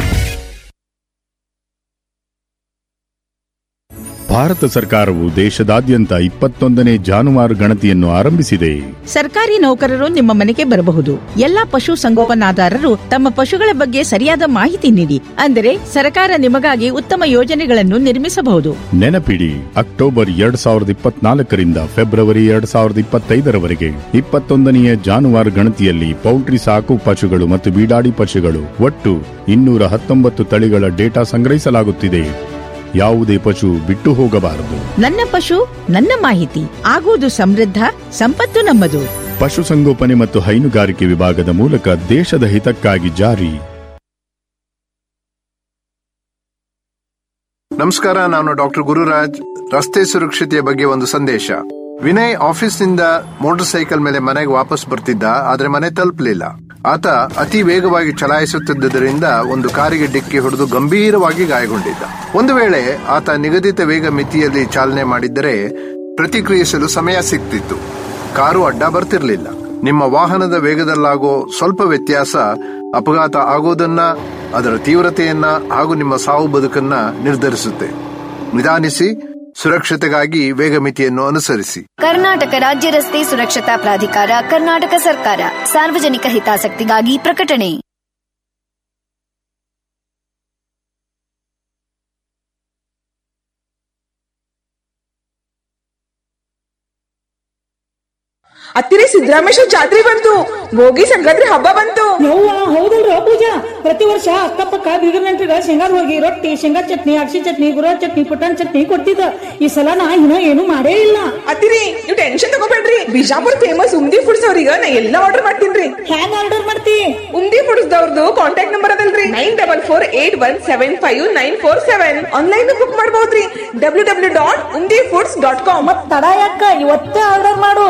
ಭಾರತ ಸರ್ಕಾರವು ದೇಶದಾದ್ಯಂತ ಇಪ್ಪತ್ತೊಂದನೇ ಜಾನುವಾರು ಗಣತಿಯನ್ನು ಆರಂಭಿಸಿದೆ ಸರ್ಕಾರಿ ನೌಕರರು ನಿಮ್ಮ ಮನೆಗೆ ಬರಬಹುದು ಎಲ್ಲಾ ಪಶು ಸಂಗೋಪನಾದಾರರು ತಮ್ಮ ಪಶುಗಳ ಬಗ್ಗೆ ಸರಿಯಾದ ಮಾಹಿತಿ ನೀಡಿ ಅಂದರೆ ಸರ್ಕಾರ ನಿಮಗಾಗಿ ಉತ್ತಮ ಯೋಜನೆಗಳನ್ನು ನಿರ್ಮಿಸಬಹುದು ನೆನಪಿಡಿ ಅಕ್ಟೋಬರ್ ಎರಡ್ ಸಾವಿರದ ಇಪ್ಪತ್ನಾಲ್ಕರಿಂದ ಫೆಬ್ರವರಿ ಎರಡ್ ಸಾವಿರದ ಇಪ್ಪತ್ತೈದರವರೆಗೆ ಇಪ್ಪತ್ತೊಂದನೆಯ ಜಾನುವಾರು ಗಣತಿಯಲ್ಲಿ ಪೌಲ್ಟ್ರಿ ಸಾಕು ಪಶುಗಳು ಮತ್ತು ಬೀಡಾಡಿ ಪಶುಗಳು ಒಟ್ಟು ಇನ್ನೂರ ಹತ್ತೊಂಬತ್ತು ತಳಿಗಳ ಡೇಟಾ ಸಂಗ್ರಹಿಸಲಾಗುತ್ತಿದೆ ಯಾವುದೇ ಪಶು ಬಿಟ್ಟು ಹೋಗಬಾರದು ನನ್ನ ಪಶು ನನ್ನ ಮಾಹಿತಿ ಆಗುವುದು ಸಮೃದ್ಧ ಸಂಪತ್ತು ನಮ್ಮದು ಪಶುಸಂಗೋಪನೆ ಮತ್ತು ಹೈನುಗಾರಿಕೆ ವಿಭಾಗದ ಮೂಲಕ ದೇಶದ ಹಿತಕ್ಕಾಗಿ ಜಾರಿ ನಮಸ್ಕಾರ ನಾನು ಡಾಕ್ಟರ್ ಗುರುರಾಜ್ ರಸ್ತೆ ಸುರಕ್ಷತೆಯ ಬಗ್ಗೆ ಒಂದು ಸಂದೇಶ ವಿನಯ್ ಆಫೀಸ್ನಿಂದ ಮೋಟಾರ್ ಸೈಕಲ್ ಮೇಲೆ ಮನೆಗೆ ವಾಪಸ್ ಬರ್ತಿದ್ದ ಆದ್ರೆ ಮನೆ ತಲುಪಲಿಲ್ಲ ಆತ ಅತಿ ವೇಗವಾಗಿ ಚಲಾಯಿಸುತ್ತಿದ್ದರಿಂದ ಒಂದು ಕಾರಿಗೆ ಡಿಕ್ಕಿ ಹೊಡೆದು ಗಂಭೀರವಾಗಿ ಗಾಯಗೊಂಡಿದ್ದ ಒಂದು ವೇಳೆ ಆತ ನಿಗದಿತ ವೇಗ ಮಿತಿಯಲ್ಲಿ ಚಾಲನೆ ಮಾಡಿದ್ದರೆ ಪ್ರತಿಕ್ರಿಯಿಸಲು ಸಮಯ ಸಿಗ್ತಿತ್ತು ಕಾರು ಅಡ್ಡ ಬರ್ತಿರ್ಲಿಲ್ಲ ನಿಮ್ಮ ವಾಹನದ ವೇಗದಲ್ಲಾಗೋ ಸ್ವಲ್ಪ ವ್ಯತ್ಯಾಸ ಅಪಘಾತ ಆಗೋದನ್ನ ಅದರ ತೀವ್ರತೆಯನ್ನ ಹಾಗೂ ನಿಮ್ಮ ಸಾವು ಬದುಕನ್ನ ನಿರ್ಧರಿಸುತ್ತೆ ನಿಧಾನಿಸಿ ಸುರಕ್ಷತೆಗಾಗಿ ವೇಗ ಮಿತಿಯನ್ನು ಅನುಸರಿಸಿ ಕರ್ನಾಟಕ ರಾಜ್ಯ ರಸ್ತೆ ಸುರಕ್ಷತಾ ಪ್ರಾಧಿಕಾರ ಕರ್ನಾಟಕ ಸರ್ಕಾರ ಸಾರ್ವಜನಿಕ ಹಿತಾಸಕ್ತಿಗಾಗಿ ಪ್ರಕಟಣೆ ಹತ್ತಿರ ಸಿದ್ದರಾಮೇಶ್ವರ ಜಾತ್ರೆ ಬಂತು ಭೋಗಿ ಸಂಕ್ರಾಂತಿ ಹಬ್ಬ ಬಂತು ಯವ್ವ ಹೌದಲ್ರ ಪೂಜಾ ಪ್ರತಿ ವರ್ಷ ಅಕ್ಕಪಕ್ಕ ಬೀಗರ್ ನೆಂಟ್ರಿಗ ಶೇಂಗಾದ ಹೋಗಿ ರೊಟ್ಟಿ ಶೇಂಗಾ ಚಟ್ನಿ ಅಕ್ಷಿ ಚಟ್ನಿ ಗುರ ಚಟ್ನಿ ಪುಟಾಣಿ ಚಟ್ನಿ ಕೊಡ್ತಿದ್ದ ಈ ಸಲ ನಾ ಇನ್ನ ಏನು ಮಾಡೇ ಇಲ್ಲ ಅತ್ತಿರಿ ನೀವು ಟೆನ್ಷನ್ ತಗೋಬೇಡ್ರಿ ಬಿಜಾಪುರ್ ಫೇಮಸ್ ಉಮ್ದಿ ಫುಡ್ಸ್ ಅವ್ರಿಗೆ ನಾ ಎಲ್ಲಾ ಆರ್ಡರ್ ಮಾಡ್ತೀನ್ರಿ ಹ್ಯಾಂಗ್ ಆರ್ಡರ್ ಮಾಡ್ತಿ ಉಮ್ದಿ ಫುಡ್ಸ್ ದವ್ರದ್ದು ಕಾಂಟ್ಯಾಕ್ಟ್ ನಂಬರ್ ಅದಲ್ರಿ nine double four eight one seven five nine four seven online book ಮಾಡಬಹುದ್ರಿ W W dot Umdi foods dot com ಮತ್ ತಡ ಯಾಕ ಇವತ್ತೇ ಆರ್ಡರ್ ಮಾಡು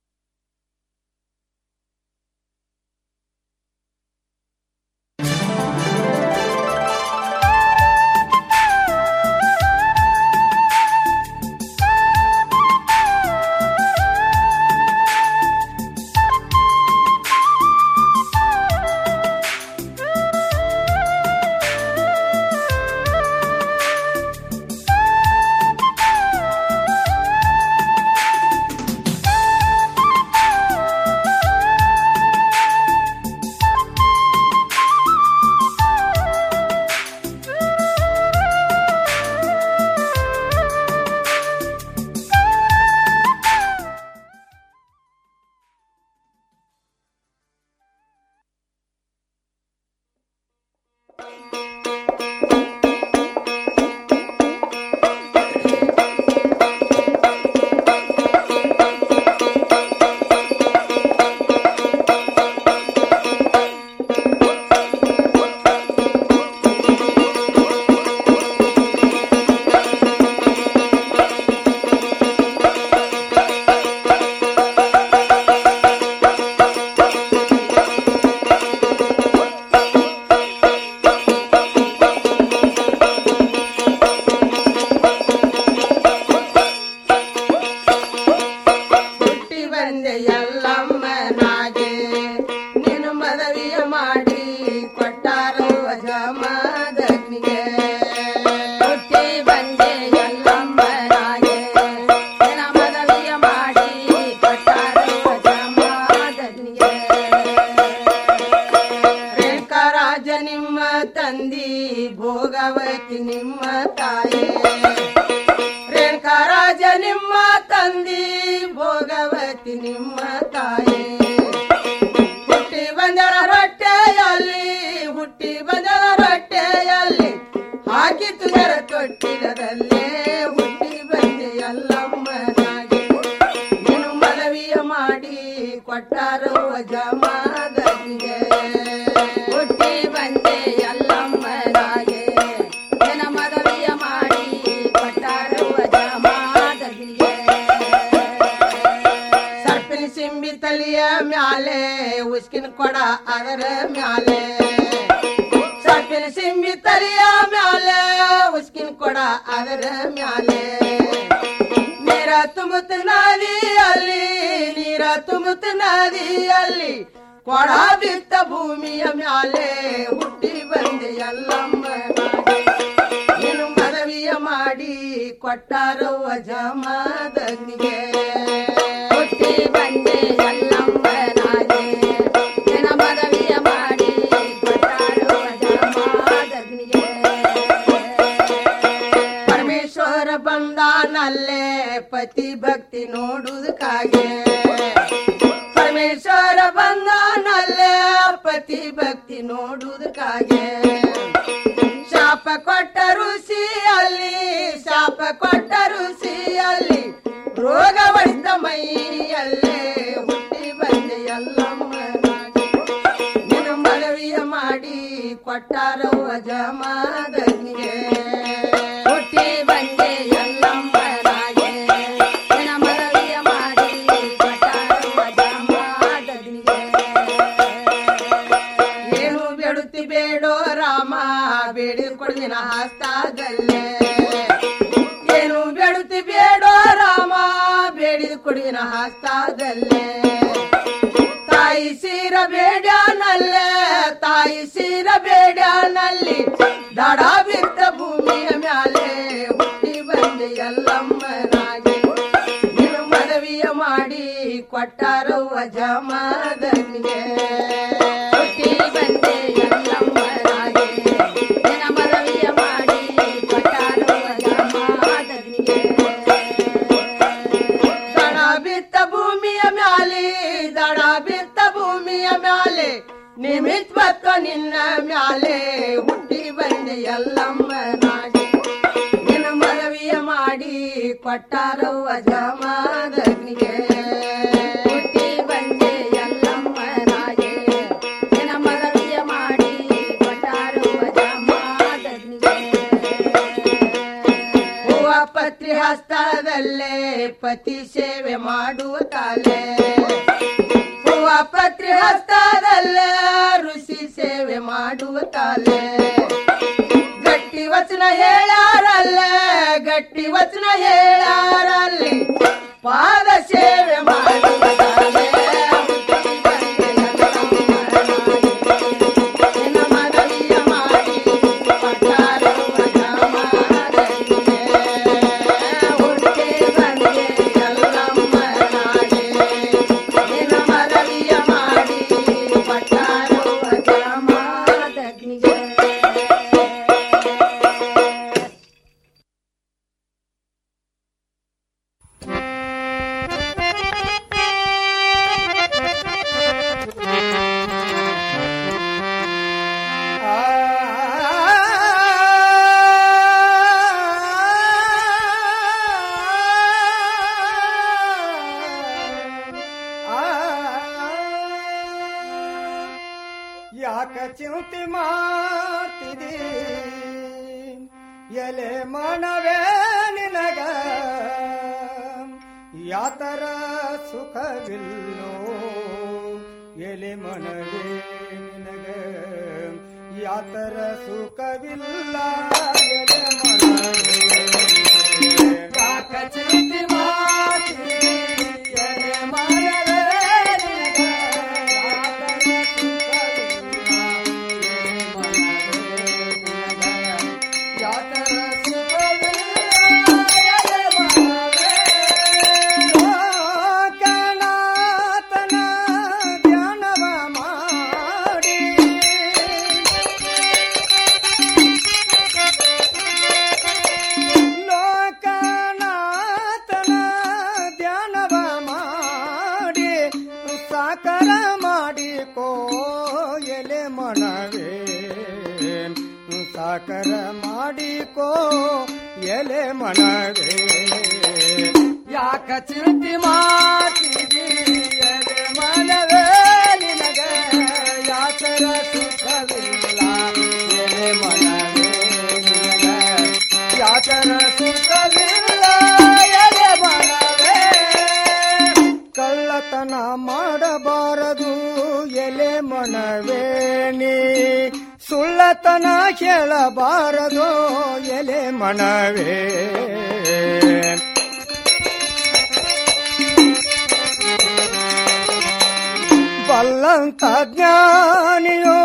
ಹುಟ್ಟಿ ಬಂದೆ ಎಲ್ಲಮ್ಮನಾಗೆ ನೀನು ಮದವಿಯ ಮಾಡಿ ಕೊಟ್ಟಾರು ಅಜಮದಗ್ನಿಗೆ ಹುಟ್ಟಿ ಬಂದೆ ಎಲ್ಲಮ್ಮನಾಗೆ ನಿನ್ನ ಮದವಿಯ ಮಾಡಿ ಕೊಟ್ಟಾರು ಅಜಮದಗ್ನಿಗೆ ರೇಖಾರಾಜ ನಿಮ್ಮ ತಂದಿ ಭೋಗವತಿ ನಿಮ್ಮ ತಾಯಿ ರೇಣುಕರಾಜ ನಿಮ್ಮ ತಂದಿ ಭೋಗವತಿ ನಿಮ್ಮ ತಾಯಿ ಹುಟ್ಟಿ ಬಂದರ ರೊಟ್ಟೆಯಲ್ಲಿ ಹುಟ್ಟಿ ಬಂದರ ರೊಟ್ಟೆಯಲ್ಲಿ ಹಾಕಿ ತುಗರ ತೊಟ್ಟಿಲದಲ್ಲೇ ಅದರ ಮ್ಯಾಲೆ ಸಪ್ಪಿನ ಸಿಂಬಿ ತಲಿಯ ಮ್ಯಾಲೆ ಉಸ್ಕಿನ ಕೊಡ ಅದರ ಮ್ಯಾಲೆ ನೀರ ತುಂಬುತ್ತ ನದಿಯಲ್ಲಿ ನೀರ ತುಂಬುತ್ತ ನದಿಯಲ್ಲಿ ಕೊಡ ಬಿತ್ತ ಭೂಮಿಯ ಮ್ಯಾಲೆ ಹುಟ್ಟಿ ಬಂದೆ ಎಲ್ಲಮ್ಮ ನೀನು ಮನವಿಯ ಮಾಡಿ ಕೊಟ್ಟಾರವ್ವ ಜಮಾದನಿಗೆ ಹುಟ್ಟಿ ಬಂದೆ ಎಲ್ಲಮ್ಮ ನಾಗೆ ನಿನ್ನ ಮನವಿಯ ಮಾಡಿ ಕೊಟ್ಟಾರವ್ವ ಜಮಾದನಿಗೆ ಪರಮೇಶ್ವರ ಬಂದಾನಲ್ಲೇ ಪತಿ ಭಕ್ತಿ ನೋಡುವುದಕ್ಕಾಗೆ ಪರಮೇಶ್ವರ ಬಂದಾನಲ್ಲೇ ಪತಿ ಭಕ್ತಿ ನೋಡುವುದಕ್ಕಾಗೆ ಶಾಪ ಕೊಟ್ಟ ಋಷಿಯಲ್ಲಿ ಶಾಪ ಕೊಟ್ಟ ಋಷಿಯಲ್ಲಿ ರೋಗ ಹೊಡೆದ ಮೈಯಲ್ಲೇ ಹುಟ್ಟಿ ಬಂದೆ ಎಲ್ಲಮ್ಮ ನಿನ್ನ ಮನವಿಯ ಮಾಡಿ ಕೊಟ್ಟಾರವ್ವ ಜಮಾದನಿಗೆ ಹುಟ್ಟಿ ಬಂದೆ ಎಲ್ಲಮ್ಮನಾಗೆ ನಿನ್ನ ಮನವಿಯ ಮಾಡಿ ಕೊಟ್ಟಾರವ್ವ ಜಮಾದನಿಗೆ ಏನು ಬೇಡುತ್ತಿ ಬೇಡೋ ರಾಮ ಬೇಡಿ ಕೊಡ್ದಿನ ಹಸ್ತಾದಲ್ಲೇ ಏನು ಬೇಡುತ್ತಿ ಬೇಡೋ ರಾಮ ಬೇಡಿದ ಕೊಡಿನ ಹಸ್ತಾದಲ್ಲೇ ತಾಯಿ ಸೀರ ಬೇಡ್ಯಾನಲ್ಲೇ ತಾಯಿ ಸೀರ ಬೇಡ್ಯಾನಲ್ಲಿ ದಡ ಬಿದ್ದ ಭೂಮಿಯ ಮ್ಯಾಲೆ ಹುಟ್ಟಿ ಬಂದೆ ಎಲ್ಲಮ್ಮನಾಗೆ ನೀನು ಮನವಿಯ ಮಾಡಿ ಕೊಟ್ಟಾರವ್ವ ಜಮಾದನಿಗೆ ಹುಟ್ಟಿ ಬಂದೆ ಎಲ್ಲಮ್ಮನಾಗೆ ನಿನ್ನ ಮನವಿಯ ಮಾಡಿ ಕೊಟ್ಟಾರವ್ವ ಜಮಾದನಿಗೆ ದಡ ಬಿತ್ತ ಭೂಮಿಯ ಮ್ಯಾಲೆ ದಡ ಬಿತ್ತ ಭೂಮಿಯ ಮ್ಯಾಲೆ ನಿಮಿತ್ವತ್ವ ನಿನ್ನ ಮ್ಯಾಲೆ ಹುಟ್ಟಿ ಬಂದೆ ಎಲ್ಲಮ್ಮನಾಗಿ ನಿನ್ನ ಮನವಿಯ ಮಾಡಿ ಕೊಟ್ಟಾರವ್ವ ಜಮಾದನಿಗೆ ಹುಟ್ಟಿ ಬಂದೆ ಎಲ್ಲಮ್ಮನಾಗೆ ನಿನ್ನ ಮನವಿಯ ಮಾಡಿ ಕೊಟ್ಟಾರವ್ವ ಜಮಾದನಿಗೆ ಹೂವ ಪತ್ರಿ ಹಸ್ತದಲ್ಲೇ ಪತಿ ಸೇವೆ ಮಾಡುವ ಕಾಲೆ ಹೂವ ಪತ್ರಿ ಹಸ್ತದಲ್ಲೇ ಋಷಿ ಸೇವೆ ಮಾಡುವ ಕಾಲೆ ಗಟ್ಟಿ ವಚನ ಹೇಳಾರಲ್ಲ ಗಟ್ಟಿ ವಚನ ಹೇಳಾರಲ್ಲಿ ಪಾದ ಸೇವೆ ಮಾಡುವ ಕಾಲೆ ನಿನ್ನ ಮನವಿಯ ಮಾಡಿ ಕೊಟ್ಟಾರವ್ವ ಜಮಾದನಿಗೆ. ಹುಟ್ಟಿ ಬಂದೆ ಎಲ್ಲಮ್ಮನಾಗೆ. ನಿನ್ನ ಮನವಿಯ ಮಾಡಿ ಕೊಟ್ಟಾರವ್ವ ಜಮಾದನಿಗೆ. ಯಾಕ ಚಿಂತೆ ಮಾಡ್ತಿದಿ ಎಲೆ ಮನವೇ ನಿನಗ ಯಾತರ ಸುಖವಿಲ್ಲೋ ಎಲೆ ಮನವೇ ನಿನಗ ಯಾತರ ಸುಖವಿಲ್ಲ ಎಲೆ ಮನವೇ ಯಾಕ ಚಿಂತೆ ಮಾಡ್ತಿದಿ ಎಲೆ ಮನವೇ ನಿನಗ ಲೋಕನಾಥನ ಧ್ಯಾನವ ಮಾಡಿ ಲೋಕನಾಥನ ಧ್ಯಾನವ ಮಾಡಿ ಸಾಕರ ಮಾಡಿಕೋ ಎಲೆ ಮನವೇ ಸಾಕರ ಮಾಡಿಕೋ ಎಲೆ ಮನವೇ ಯಾಕ ಚಿಂತೆ ಮಾಡ್ತಿದಿ ಎಲೆ ಮನವೇ ನಿನಗ ಯಾತರ ಸುಖವಿಲ್ಲ ಎಲೆ ಮನವೇ ನಿನಗ ಯಾತರ ಸುಖವಿಲ್ಲ ಎಲೆ ಮನವೇ ಕಳ್ಳತನ ಮಾಡಬಾರದು ಎಲೆ ಮನವೇ ಬಲ್ಲನ ಕೇಳಬಾರದು ಎಲೆ ಮನವೇ ಬಲ್ಲಂತ ಜ್ಞಾನಿಯೋ